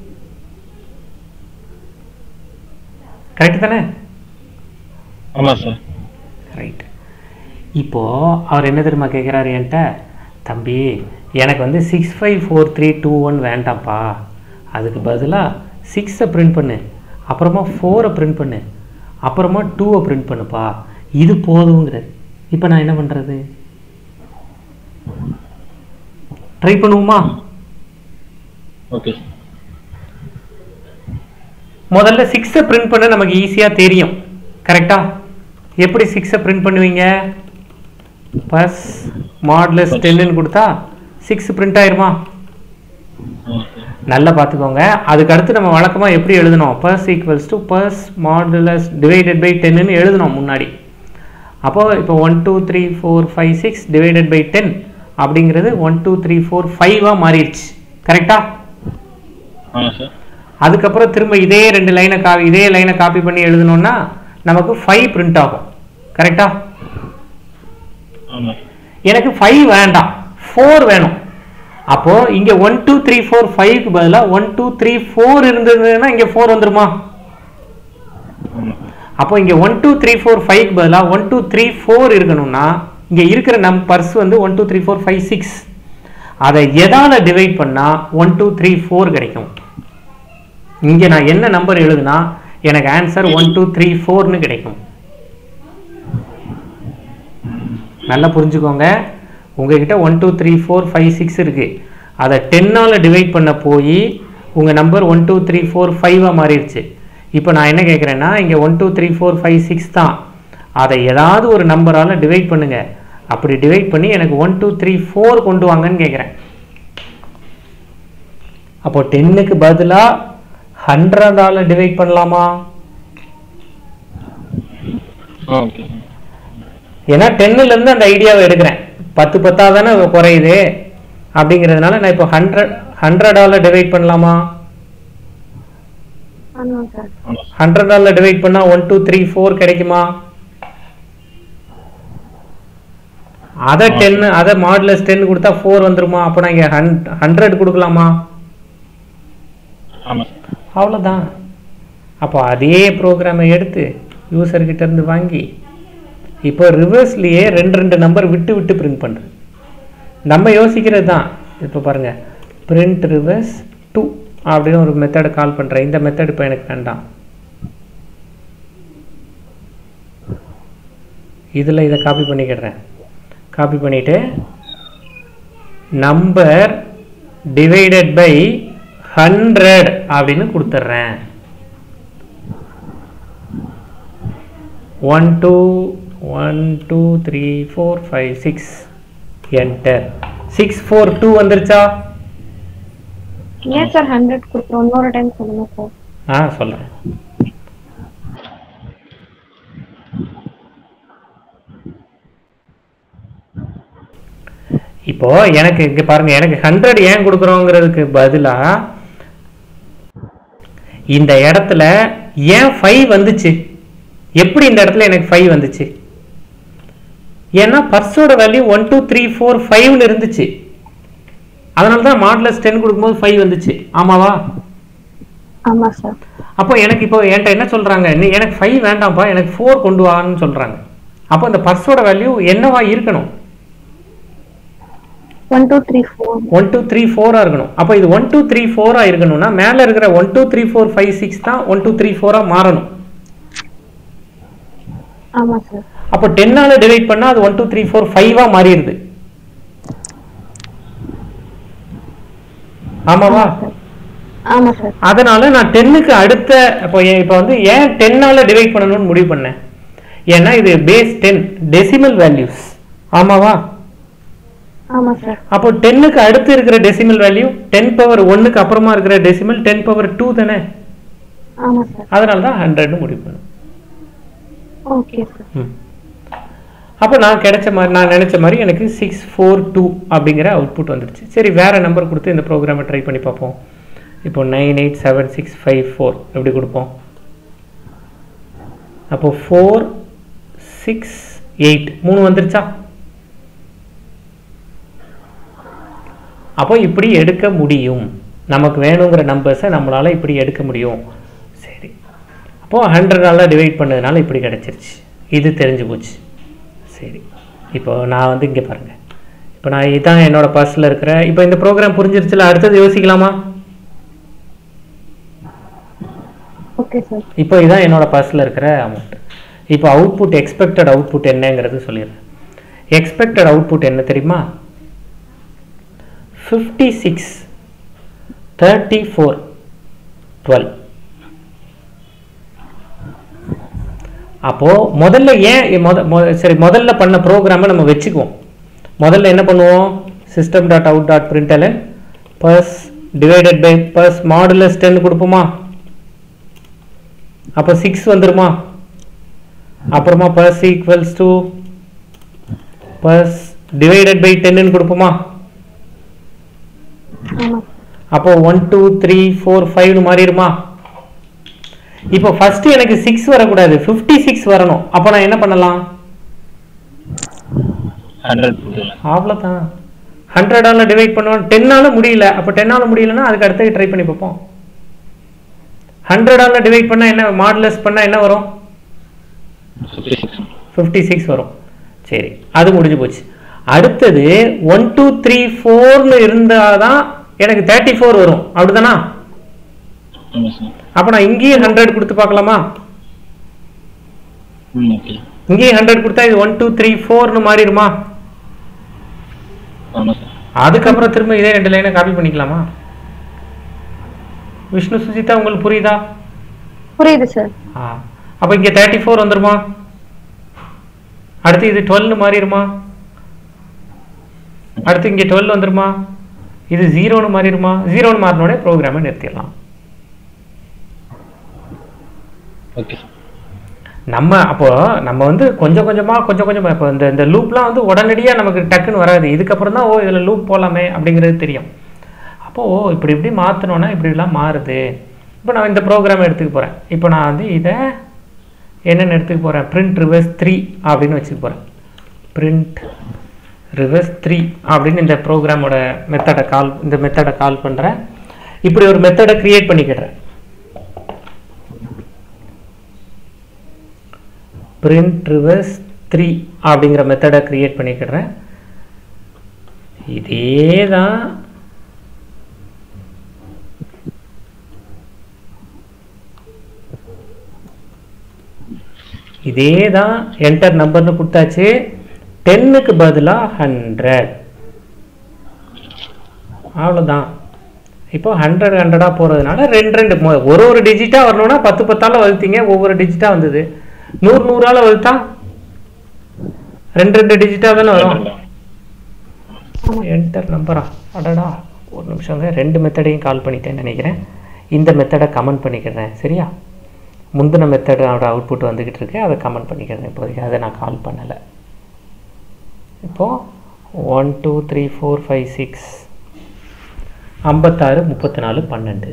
கரெக்ட் தானே ஆமாம் சார் ரைட் இப்போது அவர் என்ன தெரியுமா கேட்குறாரு என்கிட்ட தம்பி எனக்கு வந்து six five four three two one வேண்டாம்ப்பா அதுக்கு பதிலாக சிக்ஸை பிரிண்ட் பண்ணு அப்புறமா ஃபோரை பிரிண்ட் பண்ணு அப்புறமா டூவை பிரிண்ட் பண்ணுப்பா இது போதுங்கிறார் இப்போ நான் என்ன பண்ணுறது ட்ரை பண்ணுவோமா ஓகே சார் முதல்ல சிக்ஸை பிரிண்ட் பண்ண நமக்கு ஈஸியாக தெரியும் கரெக்டா எப்படி சிக்ஸை பிரிண்ட் பண்ணுவீங்க பஸ் மாட்லஸ் டென்னுன்னு கொடுத்தா சிக்ஸ் பிரிண்ட் ஆயிருமா ஆமாம் சார் நல்லா பார்த்துக்கோங்க அதுக்கு அடுத்து நம்ம வழக்கமாக எப்படி எழுதணும் purse equals to purse modulus divided by டென்னு எழுதணும் முன்னாடி அப்போ இப்போ one two three four five six divided by ten அப்படிங்கிறது ஒன் டூ த்ரீ ஃபோர் ஃபைவாக மாறிடுச்சு கரெக்டா ஆமாம் சார் அதுக்கப்புறம் திரும்ப இதே ரெண்டு லைனை கா இதே லைனை காப்பி பண்ணி எழுதணும்னா நமக்கு ஃபைவ் பிரிண்ட் ஆகும் கரெக்டா ஆமாம் எனக்கு ஃபைவ் வேண்டாம் ஃபோர் வேணும் அப்போ இங்க ஒன் டூ த்ரீ ஃபோர் ஃபைவ்க்கு பதிலாக ஒன் டூ த்ரீ ஃபோர் இருந்ததுன்னா இங்க ஃபோர் வந்துருமா ஆமாம் அப்போ இங்க ஒன் டூ த்ரீ ஃபோர் ஃபைவ்க்கு பதிலாக ஒன் டூ த்ரீ ஃபோர் இருக்கணும்னா இங்க இருக்கிற நம் பர்ஸ் வந்து one two three four five six அதை எதால டிவைட் பண்ணா ஒன் டூ த்ரீ ஃபோர் கிடைக்கும் இங்க நான் என்ன நம்பர் எழுதுனா எனக்கு ஆன்சர் ஒன் டூ த்ரீ ஃபோர்னு கிடைக்கும் நல்லா புரிஞ்சுக்கோங்க உங்ககிட்ட one two three four five six இருக்கு அதை டென்னால் டிவைட் பண்ண போய் உங்கள் number one two three four ஃபைவாக மாறிடுச்சு இப்போ நான் என்ன கேட்குறேன்னா இங்கே one two three four five six தான் அதை ஏதாவது ஒரு நம்பரால் டிவைட் பண்ணுங்க அப்படி டிவைட் பண்ணி எனக்கு ஒன் டூ த்ரீ ஃபோர் கொண்டு வாங்கன்னு கேட்குறேன் அப்போ டென்னுக்கு பதிலாக ஹண்ட்ரடால் டிவைட் பண்ணலாமா ஆ ஓகே ஏன்னா டென்னுல இருந்து அந்த ஐடியாவை எடுக்கிறேன் பத்து பத்தா தானே குறையுது அப்படிங்கிறதுனால நான் இப்போ ஹண்ட்ரட் ஹண்ட்ரடால டிவைட் பண்ணலாமா ஆமாம் சார் ஆமாம் ஹண்ட்ரடால டிவைட் பண்ணா ஒன் டூ த்ரீ ஃபோர் கிடைக்குமா அதை டென் அதை மாடுலஸ் டென் கொடுத்தா ஃபோர் வந்துருமா அப்போ நான் இங்கே ஹண்ட்ரட் கொடுக்கலாமா ஆமாம் அவ்வளோதான் அப்போ அதே ப்ரோக்ராமை எடுத்து யூசர்கிட்ட இருந்து வாங்கி இப்போ ரிவர்ஸ்லேயே ரெண்டு ரெண்டு நம்பர் விட்டு விட்டு பிரிண்ட் பண்ணுறேன் நம்ம யோசிக்கிறது தான் இப்போ பாருங்கள் பிரிண்ட் ரிவர்ஸ் டூ அப்படின்னு ஒரு மெத்தடை கால் பண்ணுறேன் இந்த மெத்தட் இப்போ எனக்கு வேண்டாம் இதில் இதை காப்பி பண்ணிக்கிடுறேன் காப்பி பண்ணிவிட்டு நம்பர் டிவைடட் பை ஹண்ட்ரட் அப்படின்னு கொடுத்துட்றேன் one two one two three four five six enter six four two வந்துருச்சா ஏன் சார் ஹண்ட்ரட் கொடுக்குறோம் இன்னொரு டைம் சொல்லுங்க சார் ஆ சொல்கிறேன் இப்போ எனக்கு இங்க பாருங்க எனக்கு ஹண்ட்ரட் ஏன் கொடுக்குறோங்கிறதுக்கு பதிலா இந்த இடத்துல ஏன் ஃபைவ் வந்துச்சு எப்படி இந்த இடத்துல எனக்கு ஃபைவ் வந்துச்சு ஏன்னா பர்ஸோட value one two three four ஃபைவ்னு இருந்துச்சு அதனால தான் மாடலஸ் டென் கொடுக்கும்போது ஃபைவ் வந்துச்சு ஆமாவா ஆமாம் சார் அப்போ எனக்கு இப்போ என்கிட்ட என்ன சொல்றாங்க நீ எனக்கு ஃபைவ் வேண்டாம்ப்பா எனக்கு ஃபோர் கொண்டு வான்னு சொல்றாங்க அப்போ இந்த பர்ஸோட வேல்யூ என்னவா இருக்கணும் one two three four one two three ஃபோராக இருக்கணும் அப்போ இது ஒன் டூ த்ரீ ஃபோராக இருக்கணும்னா மேலே இருக்கிற one two three four five six தான் ஒன் டூ த்ரீ ஃபோராக மாறணும் ஆமா சார் அப்போ டென்னால் டிவைட் பண்ணால் அது ஒன் டூ த்ரீ ஃபோர் ஃபைவாக மாறிடுது ஆமாவா ஆமா சார் அதனால நான் டென்னுக்கு அடுத்த இப்போ ஏன் இப்போ வந்து ஏன் டென்னால் டிவைட் பண்ணணும்னு முடிவு பண்ணேன் ஏன்னா இது பேஸ் டென் டெசிமல் வேல்யூஸ் ஆமாவா ஆமா சார் அப்போ டென்னுக்கு அடுத்து இருக்கிற டெசிமல் வேல்யூ டென் பவர் ஒன்னுக்கு அப்புறமா இருக்கிற டெசிமல் டென் பவர் டூ தானே ஆமா சார் அதனால தான் ஹண்ட்ரட்னு முடிவு பண்ணும் ஓகே சார் ம். அப்போ நான் கிடைச்ச மாதிரி நான் நினைச்ச மாதிரி எனக்கு சிக்ஸ் ஃபோர் டூ அப்படிங்கிற அவுட்புட் வந்துருச்சு சரி வேற நம்பர் கொடுத்து இந்த ப்ரோக்ராமை ட்ரை பண்ணி பார்ப்போம் இப்போ nine eight seven six five four எப்படி கொடுப்போம் அப்போ ஃபோர் சிக்ஸ் எயிட் மூணு வந்துருச்சா அப்போ இப்படி எடுக்க முடியும் நமக்கு வேணுங்கிற நம்பர்ஸை நம்மளால இப்படி எடுக்க முடியும் சரி அப்போது ஹண்ட்ரடால் டிவைட் பண்ணதுனால இப்படி கிடச்சிருச்சு இது தெரிஞ்சு போச்சு சரி இப்போ நான் வந்து இங்கே பாருங்கள் இப்போ நான் இதான் என்னோட பர்ஸில் இருக்கிற இப்போ இந்த ப்ரோக்ராம் புரிஞ்சிருச்சுல அடுத்தது யோசிக்கலாமா ஓகே சார் இப்போ இதான் என்னோட பர்ஸில் இருக்கிற அமௌண்ட் இப்போ அவுட்புட் எக்ஸ்பெக்டட் அவுட்புட் என்னங்கிறது சொல்லிடுறேன் எக்ஸ்பெக்டட் அவுட்புட் என்ன தெரியுமா fifty six thirty four twelve அப்போது முதல்ல ஏன் முத மொ- சரி முதல்ல பண்ண ப்ரோக்ராமை நம்ம வச்சுக்குவோம் முதல்ல என்ன பண்ணுவோம் system dot out dot println purse divided by purse modulus ten கொடுப்போமா அப்போ சிக்ஸ் வந்துருமா அப்புறமா purse equals to purse divided by டென்னு கொடுப்போமா ஆமா அப்போ ஒன் டூ த்ரீ ஃபோர் ஃபைவ்னு மாறிடுமா இப்போ ஃபர்ஸ்ட் எனக்கு சிக்ஸ் வரக்கூடாது ஃபிஃப்டி சிக்ஸ் வரணும் அப்போ நான் என்ன பண்ணலாம் ஹண்ட்ரட் கொடுத்துக்கலாம் அவ்வளோதான் ஹண்ட்ரடால டிவைட் பண்ணுவோம் டென்னால முடியல அப்போ டென்னால முடியலன்னா அதுக்கு அடுத்து ட்ரை பண்ணி பார்ப்போம் ஹண்ட்ரடால டிவைட் பண்ணா என்ன மாடுலஸ் பண்ணா என்ன வரும் ஃபிஃப்டி சிக்ஸ் ஃபிஃப்டி சிக்ஸ் வரும் சரி அது முடிஞ்சு போச்சு அடுத்தது ஒன் டூ த்ரீ ஃபோர்னு இருந்தால் தான் எனக்கு தேர்ட்டி ஃபோர் வரும் அப்படிதானா ஆமாம் சார் அப்போ நான் இங்கேயும் ஹண்ட்ரட் கொடுத்து பார்க்கலாமா ம் ஓகே இங்கேயும் ஹண்ட்ரட் கொடுத்தா இது ஒன் டூ த்ரீ ஃபோர்னு மாறிடுமா ஆமாம் சார் அதுக்கப்புறம் திரும்ப இதே ரெண்டு லைனை காப்பி பண்ணிக்கலாமா விஷ்ணு சுஜிதா உங்களுக்கு புரியுதா புரியுது சார் ஆ அப்போ இங்கே தேர்ட்டி ஃபோர் வந்துருமா அடுத்து இது டுவெல்னு மாறிடுமா அடுத்து இங்கே டுவெல் வந்துருமா இது ஜீரோன்னு மாறிடுமா ஜீரோன்னு மாறினோடனே ப்ரோக்ராமை நிறுத்திடலாம் ஓகே சார் நம்ம அப்போ நம்ம வந்து கொஞ்சம் கொஞ்சமாக கொஞ்சம் கொஞ்சமாக இப்போ இந்த இந்த லூப்லாம் வந்து உடனடியாக நமக்கு டக்குன்னு வராது இதுக்கப்புறம் தான் ஓ இதில் லூப் போகலாமே அப்படிங்கிறது தெரியும் அப்போது ஓ இப்படி இப்படி மாற்றினோன்னா இப்படிலாம் மாறுது இப்போ நான் இந்த ப்ரோக்ராம் எடுத்துக்க போகிறேன் இப்போ நான் வந்து இதை என்னென்னு எடுத்துக்க போகிறேன் print ரிவர்ஸ் த்ரீ அப்படின்னு வச்சுக்க போகிறேன் print ரிவர்ஸ் த்ரீ அப்படின்னு இந்த ப்ரோக்ராமோட மெத்தடை கால் இந்த மெத்தடை கால் பண்ணுறேன் இப்படி ஒரு மெத்தடை க்ரியேட் பண்ணிக்கிறேன் print reverse 3 அப்படிங்கிற மெத்தடை கிரியேட் பண்ணிக்கிறேன் இதே தான் இதே தான் என்டர் நம்பர்னு கொடுத்தாச்சு டென்னுக்கு பதிலாக ஹண்ட்ரட் அவ்வளோதான் இப்போ ஹண்ட்ரட் ஹண்ட்ரடாக போகிறதுனால ரெண்டு ரெண்டு மொ- ஒரு ஒரு டிஜிட்டாக வரணும்னா பத்து பத்தால வகுத்தீங்க ஒவ்வொரு டிஜிட்டாக வந்தது நூறு நூறால வகுத்தா ரெண்டு ரெண்டு டிஜிட்டாக தானே வரும் என்டர் நம்பரா அடடா ஒரு நிமிஷங்க ரெண்டு மெத்தடையும் கால் பண்ணிட்டேன்னு நினைக்கிறேன் இந்த மெத்தடை கமெண்ட் பண்ணிக்கிறேன் சரியா முந்தின மெத்தடோட அவுட்புட் வந்துக்கிட்டு இருக்கு அதை கமெண்ட் பண்ணிக்கிறேன் இப்போதைக்கு அதை நான் கால் பண்ணலை இப்போது one two three four five six ஐம்பத்தாறு முப்பத்தி நாலு பன்னெண்டு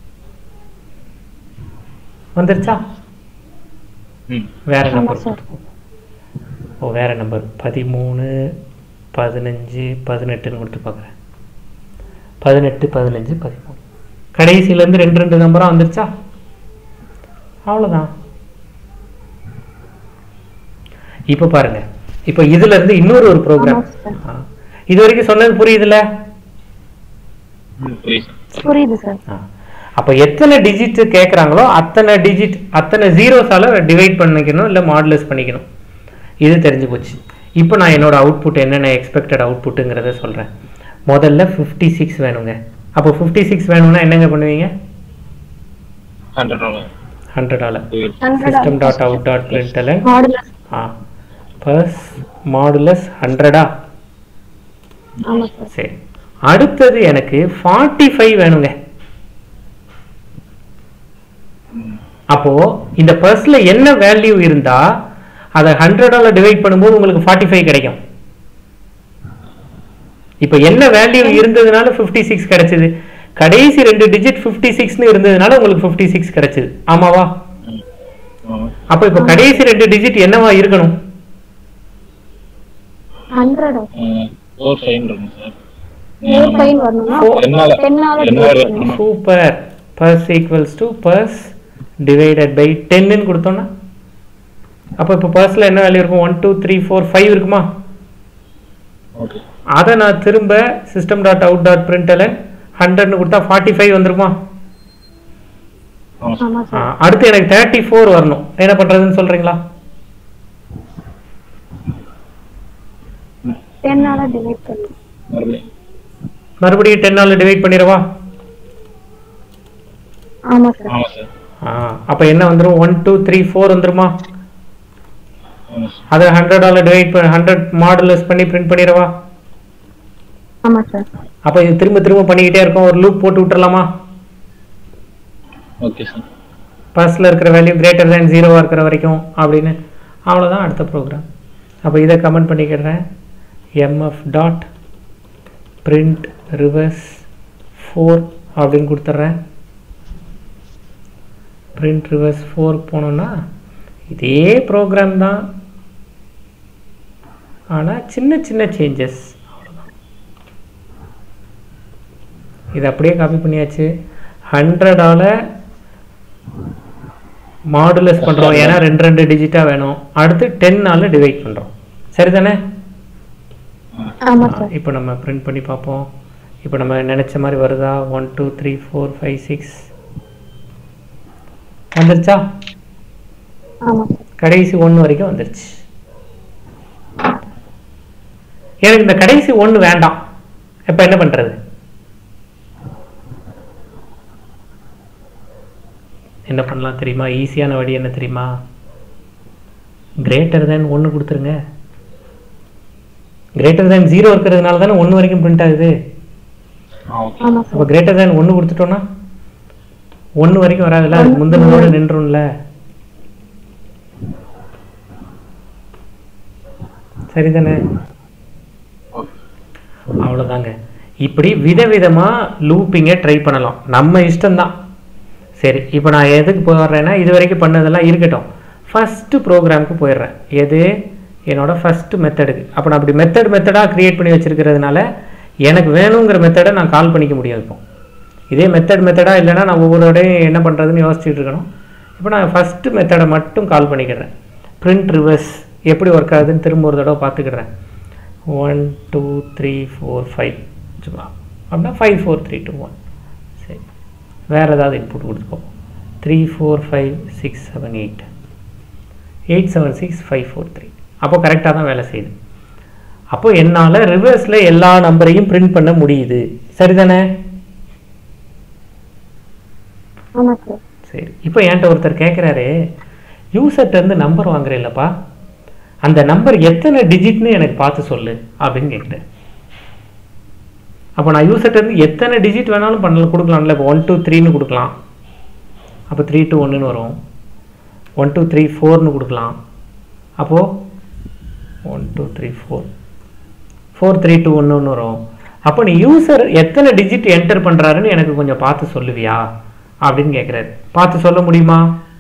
வந்துருச்சா ம் வேற ஆமா நம்பர் சார். ஓ வேற நம்பர் பதிமூணு பதினஞ்சு பதினெட்டுன்னு கொடுத்து பார்க்குறேன் பதினெட்டு பதினஞ்சு பதிமூணு கடைசியிலேருந்து ரெண்டு ரெண்டு நம்பராக வந்துருச்சா அவ்வளோதான் இப்போ பாருங்க இப்போ இதுல இருந்து இன்னொரு ஒரு ப்ரோக்ராம் ஆமா சார். இது வரைக்கும் சொன்னது புரியுதுல்ல ம், புரியுது சார் புரியுது சார் ஆ. அப்போ எத்தனை டிஜிட் கேட்குறாங்களோ அத்தனை டிஜிட் அத்தனை ஜீரோஸால டிவைட் பண்ணிக்கணும் இல்லை மாடுலஸ் பண்ணிக்கணும் இது தெரிஞ்சு போச்சு இப்போ நான் என்னோட அவுட்புட் என்னென்ன எக்ஸ்பெக்டட் அவுட்புட்டுங்கிறத சொல்கிறேன் முதல்ல ஃபிஃப்டி சிக்ஸ் வேணுங்க அப்போ ஃபிஃப்டி சிக்ஸ் வேணும்னா என்னங்க பண்ணுவீங்க ஹண்ட்ரட் ஹண்ட்ரடால hundred system dot out dot println modulus ஆ பஸ் மாடுலஸ் ஹண்ட்ரடா ஆமா சார் சரி அடுத்தது எனக்கு ஃபார்ட்டி ஃபைவ் வேணுங்க அப்போ இந்த பர்ஸ்ல என்ன வேல்யூ இருந்தா அதை ஹண்ட்ரடால டிவைட் பண்ணும்போது உங்களுக்கு ஃபார்ட்டி ஃபைவ் கிடைக்கும் இப்போ என்ன வேல்யூ இருந்ததுனால ஃபிஃப்டி சிக்ஸ் கிடைச்சது கடைசி ரெண்டு டிஜிட் ஃபிஃப்டி சிக்ஸ்னு இருந்ததுனால உங்களுக்கு ஃபிஃப்டி சிக்ஸ் கிடைச்சது ஆமாவா ஆமாம் அப்போ இப்போ கடைசி ரெண்டு டிஜிட் என்னவா இருக்கணும் ஹண்ட்ரட் ஃபோர் ஃபைவ் இருக்கும் சார் ஃபோர் ஃபைவ் வரணும்னா என்னால டென்னால என்னால super purse equals to purse divided by டென்னு கொடுத்தோன்னா அப்போ இப்போ பர்ஸில் என்ன வேல்யூ இருக்கும் one two three four five இருக்குமா ஓகே அதை நான் திரும்ப system dot out dot println ஹண்ட்ரட்னு கொடுத்தா ஃபார்ட்டி ஃபைவ் வந்துருமா ஆமாம் சார் ஆமா ஆ, சார் அடுத்து எனக்கு தேர்ட்டி ஃபோர் வரணும் என்ன பண்ணுறதுன்னு சொல்கிறீங்களா டென்னால டிவைட் பண்ணணும் மறுபடியும் மறுபடியும் டென்னால் டிவைட் பண்ணிடவா ஆமா சார் ஆமாம் சார் ஆ அப்போ என்ன வந்துடும் ஒன் டூ த்ரீ ஃபோர் வந்துருமா ஆமாம் சார் அதை ஹண்ட்ரடால் டிவைட் பண்ணி ஹண்ட்ரட் மாடுலஸ் பண்ணி பிரிண்ட் பண்ணிடவா ஆமா சார் அப்போ இது திரும்ப திரும்ப பண்ணிக்கிட்டே இருக்கோம் ஒரு லூப் போட்டு விட்டுறலாமா ஓகே சார் பர்ஸில் இருக்கிற வேல்யூ கிரேட்டர் தேன் ஜீரோவாக இருக்கிற வரைக்கும் அப்படின்னு அவ்வளோதான் அடுத்த ப்ரோக்ராம் அப்போ இதை கமெண்ட் பண்ணிக்கிறேன் MF dot print reverse four அப்படின்னு கொடுத்துட்றேன் பிரிண்ட் ரிவர்ஸ் ஃபோர் போனோன்னா இதே ப்ரோக்ராம் தான் ஆனால் சின்ன சின்ன சேஞ்சஸ் இது அப்படியே காப்பி பண்ணியாச்சு ஹண்ட்ரடால் மாடுலஸ் பண்ணுறோம் ஏன்னா ரெண்டு ரெண்டு டிஜிட்டாக வேணும் அடுத்து டென்னால டிவைட் பண்ணுறோம் சரிதானே ஆமா சார் இப்போ நம்ம பிரிண்ட் பண்ணி பார்ப்போம் இப்போ நம்ம நினச்ச மாதிரி வருதா one two three four five six வந்துருச்சா ஆமா சார் கடைசி ஒன்று வரைக்கும் வந்துருச்சு எனக்கு இந்த கடைசி ஒன்று வேண்டாம் இப்போ என்ன பண்ணுறது என்ன பண்ணலாம் தெரியுமா ஈஸியான வழி என்ன தெரியுமா கிரேட்டர் தேன் ஒன்று கொடுத்துருங்க கிரேட்டர் தேன் ஜீரோ இருக்கிறதுனால தானே ஒன்று வரைக்கும் பிரிண்ட் ஆகுது ஆ ஓகே ஆமா அப்போ சார் கிரேட்டர் தேன் ஒன்று கொடுத்துட்டோன்னா ஒன்று வரைக்கும் வராதுல்ல அதுக்கு முந்தினதோட நின்றும்ல சரிதானே ஓகே அவ்வளோதாங்க இப்படி விதவிதமாக லூப்பிங்கை ட்ரை பண்ணலாம் நம்ம இஷ்டம்தான் சரி இப்போ நான் எதுக்கு போயிடுறேன்னா இது வரைக்கும் பண்ணதெல்லாம் இருக்கட்டும் ஃபஸ்ட்டு ப்ரோக்ராமுக்கு போயிடுறேன் எது என்னோட ஃபஸ்ட்டு மெத்தடுக்கு அப்போ நான் அப்படி மெத்தட் மெத்தடாக க்ரியேட் பண்ணி வச்சிருக்கிறதுனால எனக்கு வேணுங்கிற மெத்தடை நான் கால் பண்ணிக்க முடியாது இப்போ இதே மெத்தட் மெத்தடாக இல்லைன்னா நான் ஒவ்வொரு இடையும் என்ன பண்ணுறதுன்னு யோசிச்சுட்டு இருக்கணும் இப்போ நான் ஃபஸ்ட்டு மெத்தடை மட்டும் கால் பண்ணிக்கிறேன் பிரிண்ட் ரிவர்ஸ் எப்படி ஒர்க் ஆகுதுன்னு திரும்ப ஒரு தடவை பார்த்துக்கிடுறேன் one two three four five சும்மா அப்படின்னா five four three two one சரி வேறு ஏதாவது இன்புட் கொடுத்துப்போம் three four five six seven eight eight seven six five four three அப்போ கரெக்டாக தான் வேலை செய்யுது அப்போ என்னால் ரிவர்ஸில் எல்லா நம்பரையும் பிரிண்ட் பண்ண முடியுது சரிதானே ஆமா சார் சரி இப்போ என்கிட்ட ஒருத்தர் கேட்குறாரு யூசர்ட்டேருந்து நம்பர் வாங்குறேன்லப்பா அந்த நம்பர் எத்தனை டிஜிட்னு எனக்கு பார்த்து சொல்லு அப்படின்னு கேட்டேன் அப்போ நான் யூசர்ட்டேருந்து எத்தனை டிஜிட் வேணாலும் பண்ணலாம் கொடுக்கலாம்ல இப்போ ஒன் டூ த்ரீன்னு கொடுக்கலாம் அப்போ த்ரீ டூ ஒன்றுன்னு வரும் ஒன் டூ த்ரீ ஃபோர்னு கொடுக்கலாம் அப்போது one two three four four three two ஒன்று ஒன்று வரும் அப்போ நீ யூசர் எத்தனை டிஜிட் என்டர் பண்ணுறாருன்னு எனக்கு கொஞ்சம் பார்த்து சொல்லுவியா அப்படின்னு கேட்குறாரு பார்த்து சொல்ல முடியுமா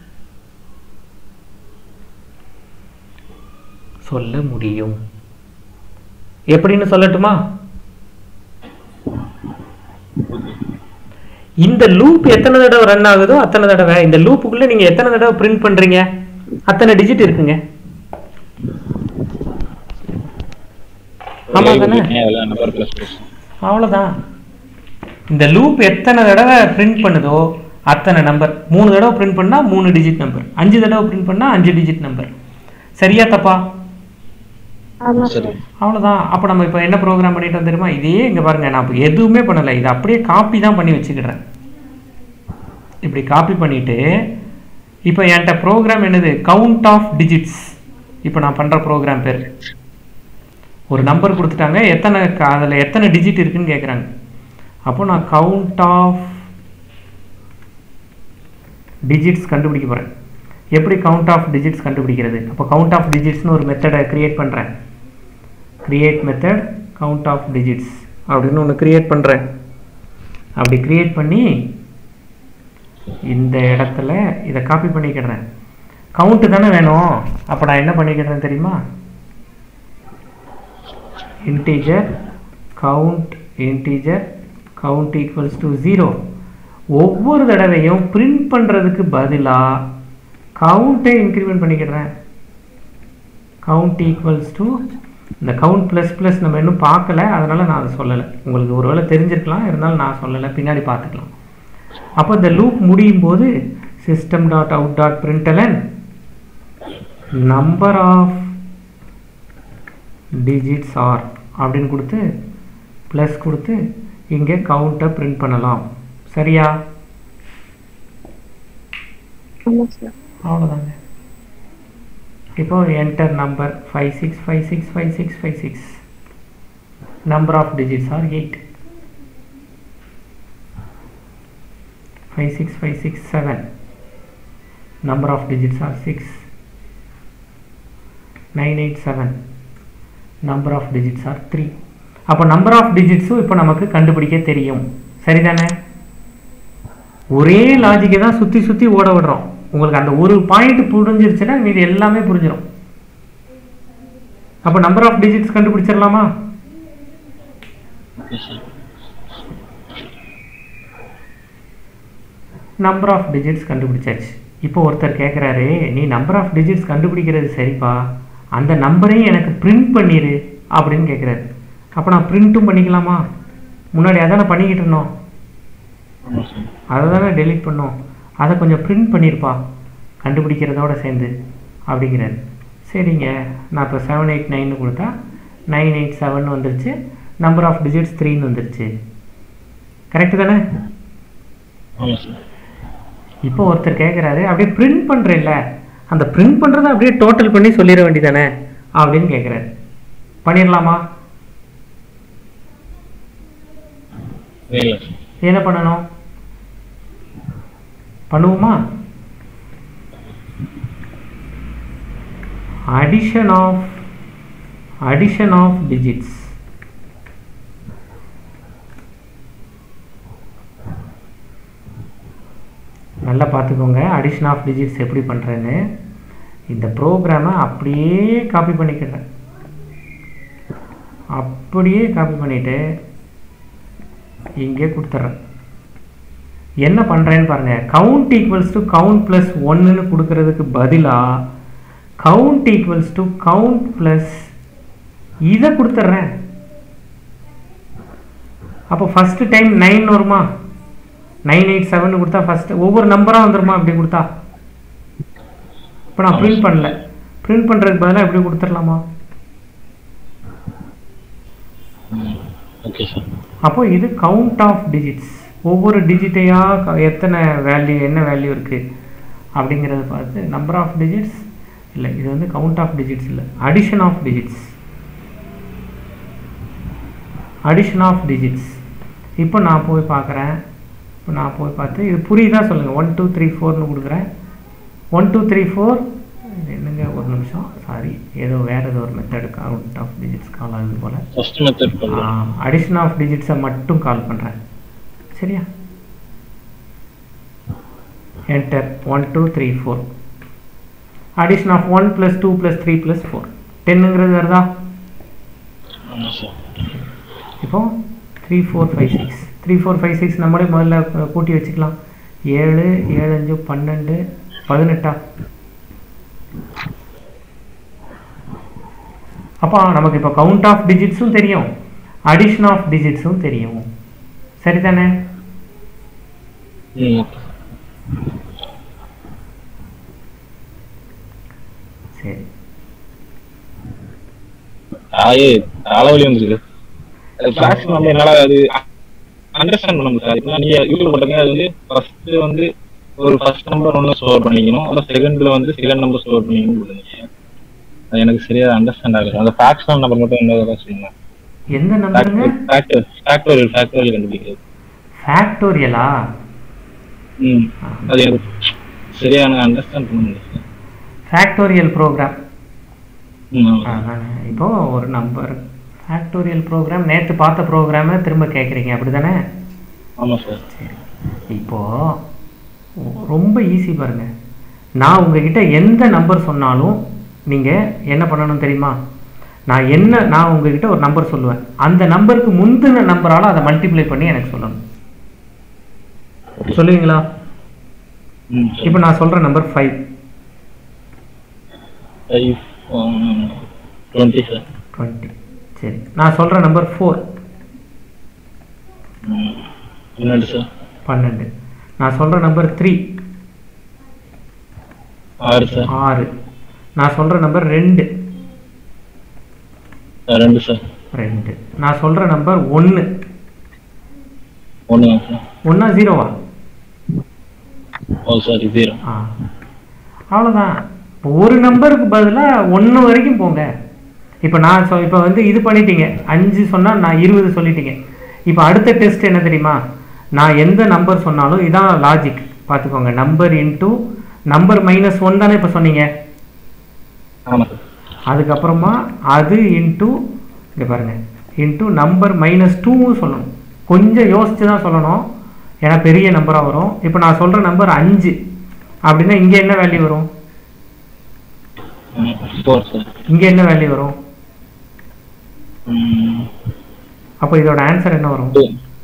சொல்ல முடியும் எப்படின்னு சொல்லட்டுமா இந்த லூப் எத்தனை தடவை ரன் ஆகுதோ அத்தனை தடவை இந்த லூப்புக்குள்ள நீங்க எத்தனை தடவை பிரிண்ட் பண்றீங்க அத்தனை டிஜிட் இருக்குங்க ஆமா லைவ் தானே? அதில் நம்பர் ப்ளஸ் ப்ளஸ் அவ்வளோதான் இந்த லூப் எத்தனை தடவை பிரிண்ட் பண்ணுதோ அத்தனை நம்பர் மூணு தடவை பிரிண்ட் பண்ணால் மூணு டிஜிட் நம்பர் அஞ்சு தடவை பிரிண்ட் பண்ணால் அஞ்சு டிஜிட் நம்பர் சரியா தப்பா ஆமா சரி சார் அவ்வளோதான் அப்போ நம்ம இப்போ என்ன ப்ரோக்ராம் பண்ணிட்டோம் தெரியுமா இதே இங்கே பாருங்க நான் இப்போ எதுவுமே பண்ணலை இதை அப்படியே காப்பி தான் பண்ணி வச்சுக்கிடுறேன் இப்படி காப்பி பண்ணிட்டு இப்போ என்கிட்ட ப்ரோக்ராம் என்னது கவுண்ட் ஆஃப் டிஜிட்ஸ் இப்போ நான் பண்ணுற ப்ரோக்ராம் பேர் ஒரு நம்பர் கொடுத்துட்டாங்க எத்தனை அதில் எத்தனை டிஜிட் இருக்குன்னு கேட்குறாங்க அப்போ நான் கவுண்ட் ஆஃப் டிஜிட்ஸ் கண்டுபிடிக்க போகிறேன் எப்படி கவுண்ட் ஆஃப் டிஜிட்ஸ் கண்டுபிடிக்கிறது அப்போ கவுண்ட் ஆஃப் டிஜிட்ஸ்னு ஒரு மெத்தடை கிரியேட் பண்ணுறேன் create method count of digits அப்படின்னு ஒன்று கிரியேட் பண்ணுறேன் அப்படி கிரியேட் பண்ணி இந்த இடத்துல இதை காப்பி பண்ணிக்கிடுறேன் கவுண்ட்டு தானே வேணும் அப்போ நான் என்ன பண்ணிக்கிடுறேன் தெரியுமா integer count integer count equals to zero ஒவ்வொரு தடவையும் பிரிண்ட் பண்ணுறதுக்கு பதிலாக கவுண்ட்டை இன்க்ரிமெண்ட் பண்ணிக்கிடுறேன் கவுண்ட் ஈக்குவல்ஸ் டு இந்த கவுண்ட் ப்ளஸ் ப்ளஸ் நம்ம இன்னும் பார்க்கல அதனால் நான் அதை சொல்லலை உங்களுக்கு ஒருவேளை தெரிஞ்சிருக்கலாம் இருந்தாலும் நான் சொல்லலை பின்னாடி பார்த்துக்கலாம் அப்போ இந்த லூப் முடியும் போது system dot out dot println number of digits are அப்படின்னு கொடுத்து ப்ளஸ் கொடுத்து இங்கே கவுண்ட்டை பிரிண்ட் பண்ணலாம் சரியா ஆமா சார் அவ்வளோதாங்க இப்போ enter number five six five six five six five six number of digits are eight five six five six seven number of digits are six nine eight seven number of digits are three அப்போ number of டிஜிட்ஸும் இப்போ நமக்கு கண்டுபிடிக்க தெரியும் சரிதானே ஒரே லாஜிக்கை தான் சுற்றி சுற்றி ஓட விடுறோம் உங்களுக்கு அந்த ஒரு பாயிண்ட் புரிஞ்சிருச்சுன்னா மீதி எல்லாமே புரிஞ்சிடும் அப்போ நம்பர் ஆஃப் டிஜிட்ஸ் கண்டுபிடிச்சிடலாமா okay sir number of digits கண்டுபிடிச்சாச்சு இப்போ ஒருத்தர் கேட்குறாரு நீ நம்பர் ஆஃப் டிஜிட்ஸ் கண்டுபிடிக்கிறது சரிப்பா அந்த நம்பரையும் எனக்கு பிரிண்ட் பண்ணிடு அப்படின்னு கேட்குறாரு அப்போ நான் பிரிண்ட்டும் பண்ணிக்கலாமா முன்னாடி அதானே பண்ணிக்கிட்டு இருந்தோம் ஆமாம் சார் அதை தானே டெலீட் பண்ணோம் அதை கொஞ்சம் பிரிண்ட் பண்ணியிருப்பா கண்டுபிடிக்கிறதோட சேர்ந்து அப்படிங்கிறாரு சரிங்க நான் இப்போ செவன் எயிட் நைன்னு கொடுத்தா நைன் எயிட் செவன் வந்துருச்சு நம்பர் ஆஃப் டிஜிட்ஸ் த்ரீன்னு வந்துருச்சு கரெக்டு தானே ஆமாம் சார் இப்போ ஒருத்தர் கேட்குறாரு அப்படியே பிரிண்ட் பண்ணுறேன்ல அந்த பிரிண்ட் பண்ணுறதை அப்படியே டோட்டல் பண்ணி சொல்லிட வேண்டியதானே அப்படின்னு கேட்குறாரு பண்ணிடலாமா இல்லை சார் என்ன பண்ணணும் பண்ணுவோமா addition of addition of digits நல்லா பார்த்துக்கோங்க அடிஷன் ஆஃப் டிஜிட்ஸ் எப்படி பண்ணுறேன்னு இந்த ப்ரோக்ராமை அப்படியே காப்பி பண்ணிக்கிறேன் அப்படியே காப்பி பண்ணிவிட்டு இங்கே கொடுத்துட்றேன் என்ன பண்ணுறேன்னு பாருங்கள் count equals to count plus ஒன்றுன்னு கொடுக்கறதுக்கு பதிலாக count equals to count plus இதை கொடுத்துட்றேன் அப்போ ஃபஸ்ட்டு டைம் நைன் வருமா நைன் எயிட் செவன் கொடுத்தா ஃபஸ்ட்டு ஒவ்வொரு நம்பராக வந்துருமா அப்படி கொடுத்தா இப்போ நான் பிரிண்ட் பண்ணல பிரிண்ட் பண்ணுறதுக்கு பதிலாக எப்படி கொடுத்துடலாமா ஓகே சார் அப்போ இது கவுண்ட் ஆஃப் டிஜிட்ஸ் ஒவ்வொரு டிஜிட்டையாக எத்தனை வேல்யூ என்ன வேல்யூ இருக்குது அப்படிங்கிறத பார்த்து நம்பர் ஆஃப் டிஜிட்ஸ் இல்லை இது வந்து கவுண்ட் ஆஃப் டிஜிட்ஸ் இல்லை addition of digits addition of digits இப்போ நான் போய் பார்க்குறேன் இப்போ நான் போய் பார்த்து இது புரியுதா சொல்லுங்கள் ஒன் டூ த்ரீ ஃபோர்னு கொடுக்குறேன் ஒன் டூ த்ரீ ஃபோர் என்னங்க ஒரு நிமிஷம் சாரி ஏதோ வேறு ஏதோ ஒரு method count of digits call ஆகுது போல் ஃபர்ஸ்ட் மெத்தட் பண்ணுறேன் அடிஷன் ஆஃப் டிஜிட்ஸை மட்டும் கால் பண்ணுறேன் சரியா enter one two three four addition of one plus two plus three plus four டென்னுங்கிறது வருதா ஆமாம் சார் இப்போ three four five six three four five six நம்மளே முதல்ல அஹ், கூட்டி வச்சுக்கலாம் ஏழு ஏழு அஞ்சு பன்னெண்டு பதினெட்டா அப்போ நமக்கு இப்போ கவுண்ட் ஆஃப் டிஜிட்ஸும் தெரியும் அடிஷன் ஆஃப் டிஜிட்ஸும் தெரியும் சரிதானே ம் சரி ஆயே தலைவலி வந்துருக்கு ஃபிளாஷ் நம்ம என்னால அது அண்டர்ஸ்டாண்ட் பண்ண முடியாது இப்போ நீங்க யூடியூப் போட்டீங்க அது வந்து ஃபர்ஸ்ட் வந்து ஒரு ஃபர்ஸ்ட் நம்பர் ஒன்று ஸ்டோர் பண்ணிக்கணும் அப்புறம் செகண்ட்ல வந்து செகண்ட் நம்பர் ஸ்டோர் பண்ணிக்கணும் போடுங்க அது எனக்கு சரியா அண்டர்ஸ்டாண்ட் ஆகல அந்த ஃபேக்ஷனல் நம்பர் மட்டும் என்ன சொல்லுங்க எந்த நம்பருங்க ஃபேக்டர் ஃபேக்டோரியல் ஃபேக்டோரியல் கண்டுபிடிக்கிறது ஃபேக்டோரியலா ம் அது எனக்கு சரியா எனக்கு அண்டர்ஸ்டாண்ட் பண்ண முடியல ஃபேக்டோரியல் ப்ரோக்ராம் ம் ஆமா. இப்போ ஒரு நம்பர் ஃபேக்டோரியல் ப்ரோக்ராம் நேற்று பார்த்த ப்ரோக்ராமை திரும்ப கேட்குறீங்க அப்படி தானே ஆமா சார் சரி இப்போ ரொம்ப ஈஸி பாருங்க நான் உங்ககிட்ட எந்த நம்பர் சொன்னாலும் நீங்கள் என்ன பண்ணணும் தெரியுமா நான் என்ன நான் உங்ககிட்ட ஒரு நம்பர் சொல்லுவேன் அந்த நம்பருக்கு முந்தின நம்பரால் அதை மல்டிப்ளை பண்ணி எனக்கு சொல்லணும் சொல்லுவீங்களா ம் இப்போ நான் சொல்கிற number five five twenty sir twenty சரி நான் சொல்கிற நம்பர் ஃபோர் ம் பன்னெண்டு சார் பன்னெண்டு நான் சொல்கிற நம்பர் த்ரீ ஆறு சார் ஆறு நான் சொல்கிற நம்பர் ரெண்டு ஆ, ரெண்டு சார் ரெண்டு நான் சொல்கிற நம்பர் ஒன்று ஒன்று தான் சார் ஒன்றா ஜீரோவா ஓ சாரி ஜீரோ ஆ அவ்வளோதான் இப்போ ஒரு நம்பருக்கு பதிலாக ஒன்று வரைக்கும் போங்க இப்போ நான் சொ இப்போ வந்து இது பண்ணிட்டீங்க அஞ்சு சொன்னால் நான் இருபது சொல்லிட்டீங்க இப்போ அடுத்த டெஸ்ட் என்ன தெரியுமா நான் எந்த நம்பர் சொன்னாலும் இதான் லாஜிக் பார்த்துக்கோங்க number into number minus one தானே இப்போ சொன்னீங்க ஆமாம் சார் அதுக்கப்புறமா அது இன்ட்டு இங்கே பாருங்கள் இன்ட்டு நம்பர் மைனஸ் டூவும் சொல்லணும் கொஞ்சம் யோசிச்சு தான் சொல்லணும் ஏன்னா பெரிய நம்பராக வரும் இப்போ நான் சொல்கிற நம்பர் அஞ்சு அப்படின்னா இங்கே என்ன வேல்யூ வரும் ஃபோர் சார் இங்கே என்ன வேல்யூ வரும் ம் அப்போ இதோட ஆன்சர் என்ன வரும் டூ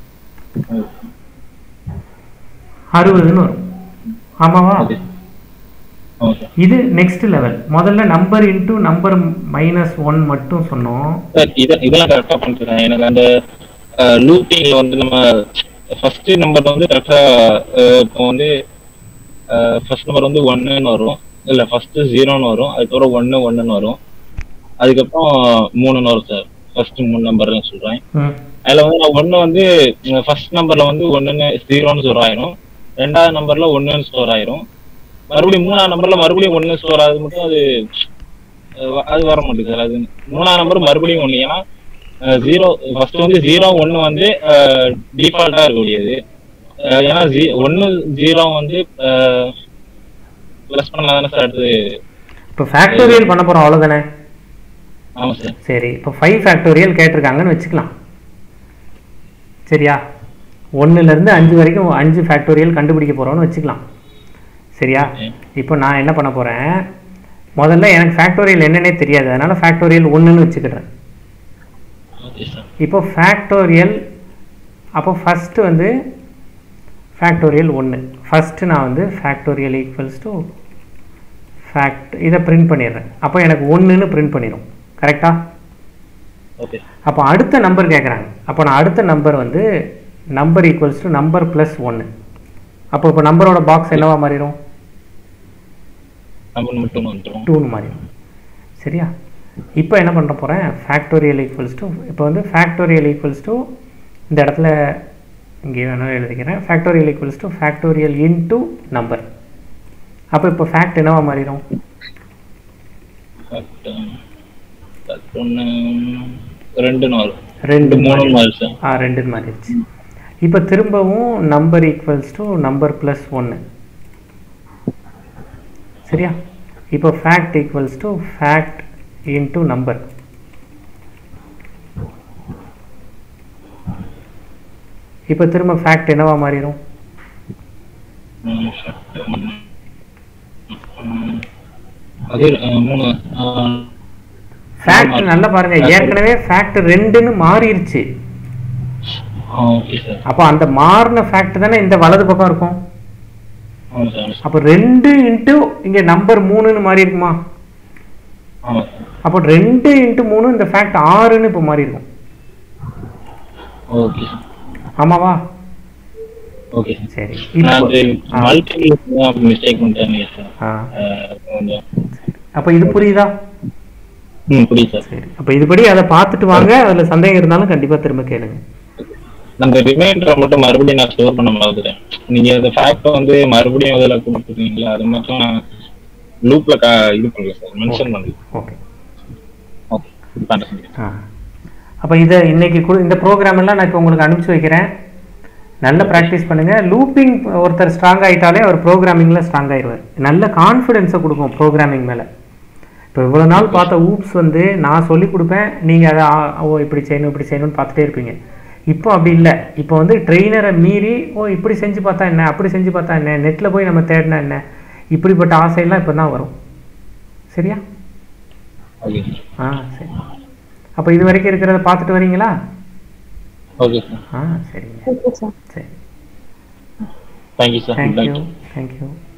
அறுபதுன்னு வரும் ஆமாவா ஓகே ஆமாம் சார் இது நெக்ஸ்ட் லெவல் முதல்ல number into number minus one மட்டும் சொன்னோம் சார் இத இதெல்லாம் கரெக்டாக பண்ணிட்டுருக்கேன் எனக்கு அந்த லூப்பிங்ல வந்து நம்ம ஃபர்ஸ்ட் நம்பர் வந்து கரெக்டாக இப்போ வந்து ஃபர்ஸ்ட் நம்பர் வந்து ஒன்றுன்னு வரும் இல்லை ஃபர்ஸ்ட் ஜீரோன்னு வரும் அதுக்கப்புறம் ஒன்று ஒன்றுன்னு வரும் அதுக்கப்புறம் மூணுன்னு வரும் சார் ஃபர்ஸ்ட் மூணு நம்பர்னு சொல்கிறேன் ம் அதில் வந்து நான் ஒன்று வந்து ஃபர்ஸ்ட் நம்பர்ல வந்து ஒன்றுன்னு ஜீரோன்னு ஸ்டோர் ஆயிரும் ரெண்டாவது நம்பர்ல ஒன்றுன்னு ஸ்டோர் ஆயிரும் மறுபடியும் மூணாவது நம்பர்ல மறுபடியும் ஒன்று ஸ்டோர் ஆகுது மட்டும் அது அஹ் வ- அது வர மாட்டேங்குது சார் அது மூணாவது நம்பர் மறுபடியும் ஒன்று ஏன்னா ஜீரோ ஃபர்ஸ்ட் வந்து ஜீரோ ஒன்று வந்து டிஃபால்ட்டாக இருக்கக்கூடியது அஹ் ஏன்னா ஜீ ஒன்று ஜீரோ வந்து ப்ளஸ் பண்ணலாம் தானே சார் அடுத்து இப்போ ஃபேக்டோரியல் பண்ண போகிறோம் அவ்வளோதானே ஆமாம் சார் சரி இப்போ ஃபைவ் ஃபேக்டோரியல் கேட்டிருக்காங்கன்னு வச்சுக்கலாம் சரியா ஒன்றுலேருந்து அஞ்சு வரைக்கும் அஞ்சு ஃபேக்டோரியல் கண்டுபிடிக்க போகிறோம்னு வச்சுக்கலாம் சரியா Okay. இப்போ நான் என்ன பண்ண போகிறேன் முதல்ல எனக்கு ஃபேக்டோரியல் என்னன்னே தெரியாது அதனால் ஃபேக்டோரியல் ஒன்றுன்னு வச்சுக்கிடுறேன் ஓகே சார் இப்போ ஃபேக்டோரியல் அப்போ ஃபஸ்ட்டு வந்து ஃபேக்டோரியல் ஒன்று ஃபஸ்ட்டு நான் வந்து ஃபேக்டோரியல் ஈக்குவல்ஸ் டு ஃபேக்ட் இதை பிரிண்ட் பண்ணிடுறேன் அப்போ எனக்கு ஒன்றுன்னு பிரிண்ட் பண்ணிடும் கரெக்டா ஓகே அப்போ அடுத்த நம்பர் கேட்குறாங்க அப்போ நான் அடுத்த நம்பர் வந்து number equals to number plus ஒன்று அப்போ இப்போ நம்பரோட பாக்ஸ் என்னவா மாறிடும் நம்பர் மட்டும் வந்துடும் டூன்னு மாறிடும் சரியா இப்போ என்ன பண்ண போகிறேன் ஃபேக்டோரியல் ஈக்குவல்ஸ் டு இப்போ வந்து ஃபேக்டோரியல் ஈக்குவல்ஸ் டு இந்த இடத்துல இங்கே வேணாலும் எழுதிக்கிறேன் factorial equals to factorial into number அப்போ இப்போ ஃபேக்ட் என்னவா மாறிடும் ஒன்று ரெண்டுன்னு வரும் ரெண்டு மூணு மாறி- மாதிரி சார் ஆ ரெண்டுன்னு மாறிடுச்சு இப்போ திரும்பவும் number equals to number plus ஒன்று சரியா இப்போ fact equals to fact into number இப்போ திரும்ப ஃபேக்ட் என்னவா மாறிடும் ம், ம். அது அஹ், மூணு அஹ், ஃபேக்ட் நல்லா பாருங்க ஏற்கனவே ஃபேக்ட் ரெண்டுன்னு மாறிடுச்சு ஆ ஓகே சார் அப்போ அந்த மாறின ஃபேக்ட் தானே இந்த வலது பக்கம் இருக்கும் ஆமாம் சார் ஆமாம் சார் அப்போ ரெண்டு இன்ட்டு இங்கே நம்பர் மூணுன்னு மாறி இருக்குமா ஆமா சார் அப்போ ரெண்டு இன்ட்டு மூணு இந்த ஃபேக்ட் ஆறுன்னு இப்போ மாறி இருக்கும் ஓகே சார் ஆமாவா ஓகே சார் சரி நான் இப்போ அது ஆ. மல்டிபிள் மிஸ்டேக் பண்ணிட்டேன் சார் ஆ அஹ், கொஞ்சம் அப்போ இது புரியுதா ம் புரியுது சார் சரி அப்போ இதுபடி அதை பார்த்துட்டு வாங்க அதில் சந்தேகம் இருந்தாலும் கண்டிப்பாக திரும்ப கேளுங்க அந்த ரிமைண்டரை மட்டும் மறுபடியும் நான் ஸ்டோர் பண்ண மறந்துட்டேன் நீங்க அந்த ஃபேக்ட் வந்து மறுபடியும் அதுல கொடுத்துருக்கீங்களா அது மட்டும் நான் லூப்ல இது பண்ணல சார் மென்ஷன் பண்ணல ஓகே ஓகே இது பண்ணுறேன் ஆ அப்போ இதை இன்னைக்கு கு இந்த ப்ரோக்ராம் எல்லாம் நான் இப்போ உங்களுக்கு அனுப்பிச்சு வைக்கிறேன் நல்ல ப்ராக்டிஸ் பண்ணுங்க லூப்பிங் ஒருத்தர் ஸ்ட்ராங் ஆயிட்டாலே அவர் ப்ரோக்ராமிங்கில் ஸ்ட்ராங் ஆயிடுவார் நல்ல கான்ஃபிடென்ஸை கொடுக்கும் ப்ரோக்ராமிங் மேலே இப்போ இவ்வளோ நாள் பார்த்த ஊப்ஸ் வந்து நான் சொல்லி கொடுப்பேன் நீங்கள் அதை ஆ, ஓ இப்படி செய்யணும் இப்படி செய்யணும்னு பார்த்துட்டே இருப்பீங்க இப்போ அப்படி இல்லை இப்போ வந்து ட்ரெயினரை மீறி ஓ இப்படி செஞ்சு பார்த்தா என்ன அப்படி செஞ்சு பார்த்தா என்ன நெட்டில் போய் நம்ம தேடினா என்ன இப்படிப்பட்ட ஆசையெல்லாம் இப்போ தான் வரும் சரியா ஓகே ஆ சரி அப்போ இது வரைக்கும் இருக்கிறத பார்த்துட்டு வரீங்களா ஓகே சார் ஆ சரிங்க ஓகே சார் சரி தேங்க்யூ சார் தேங்க்யூ தேங்க்யூ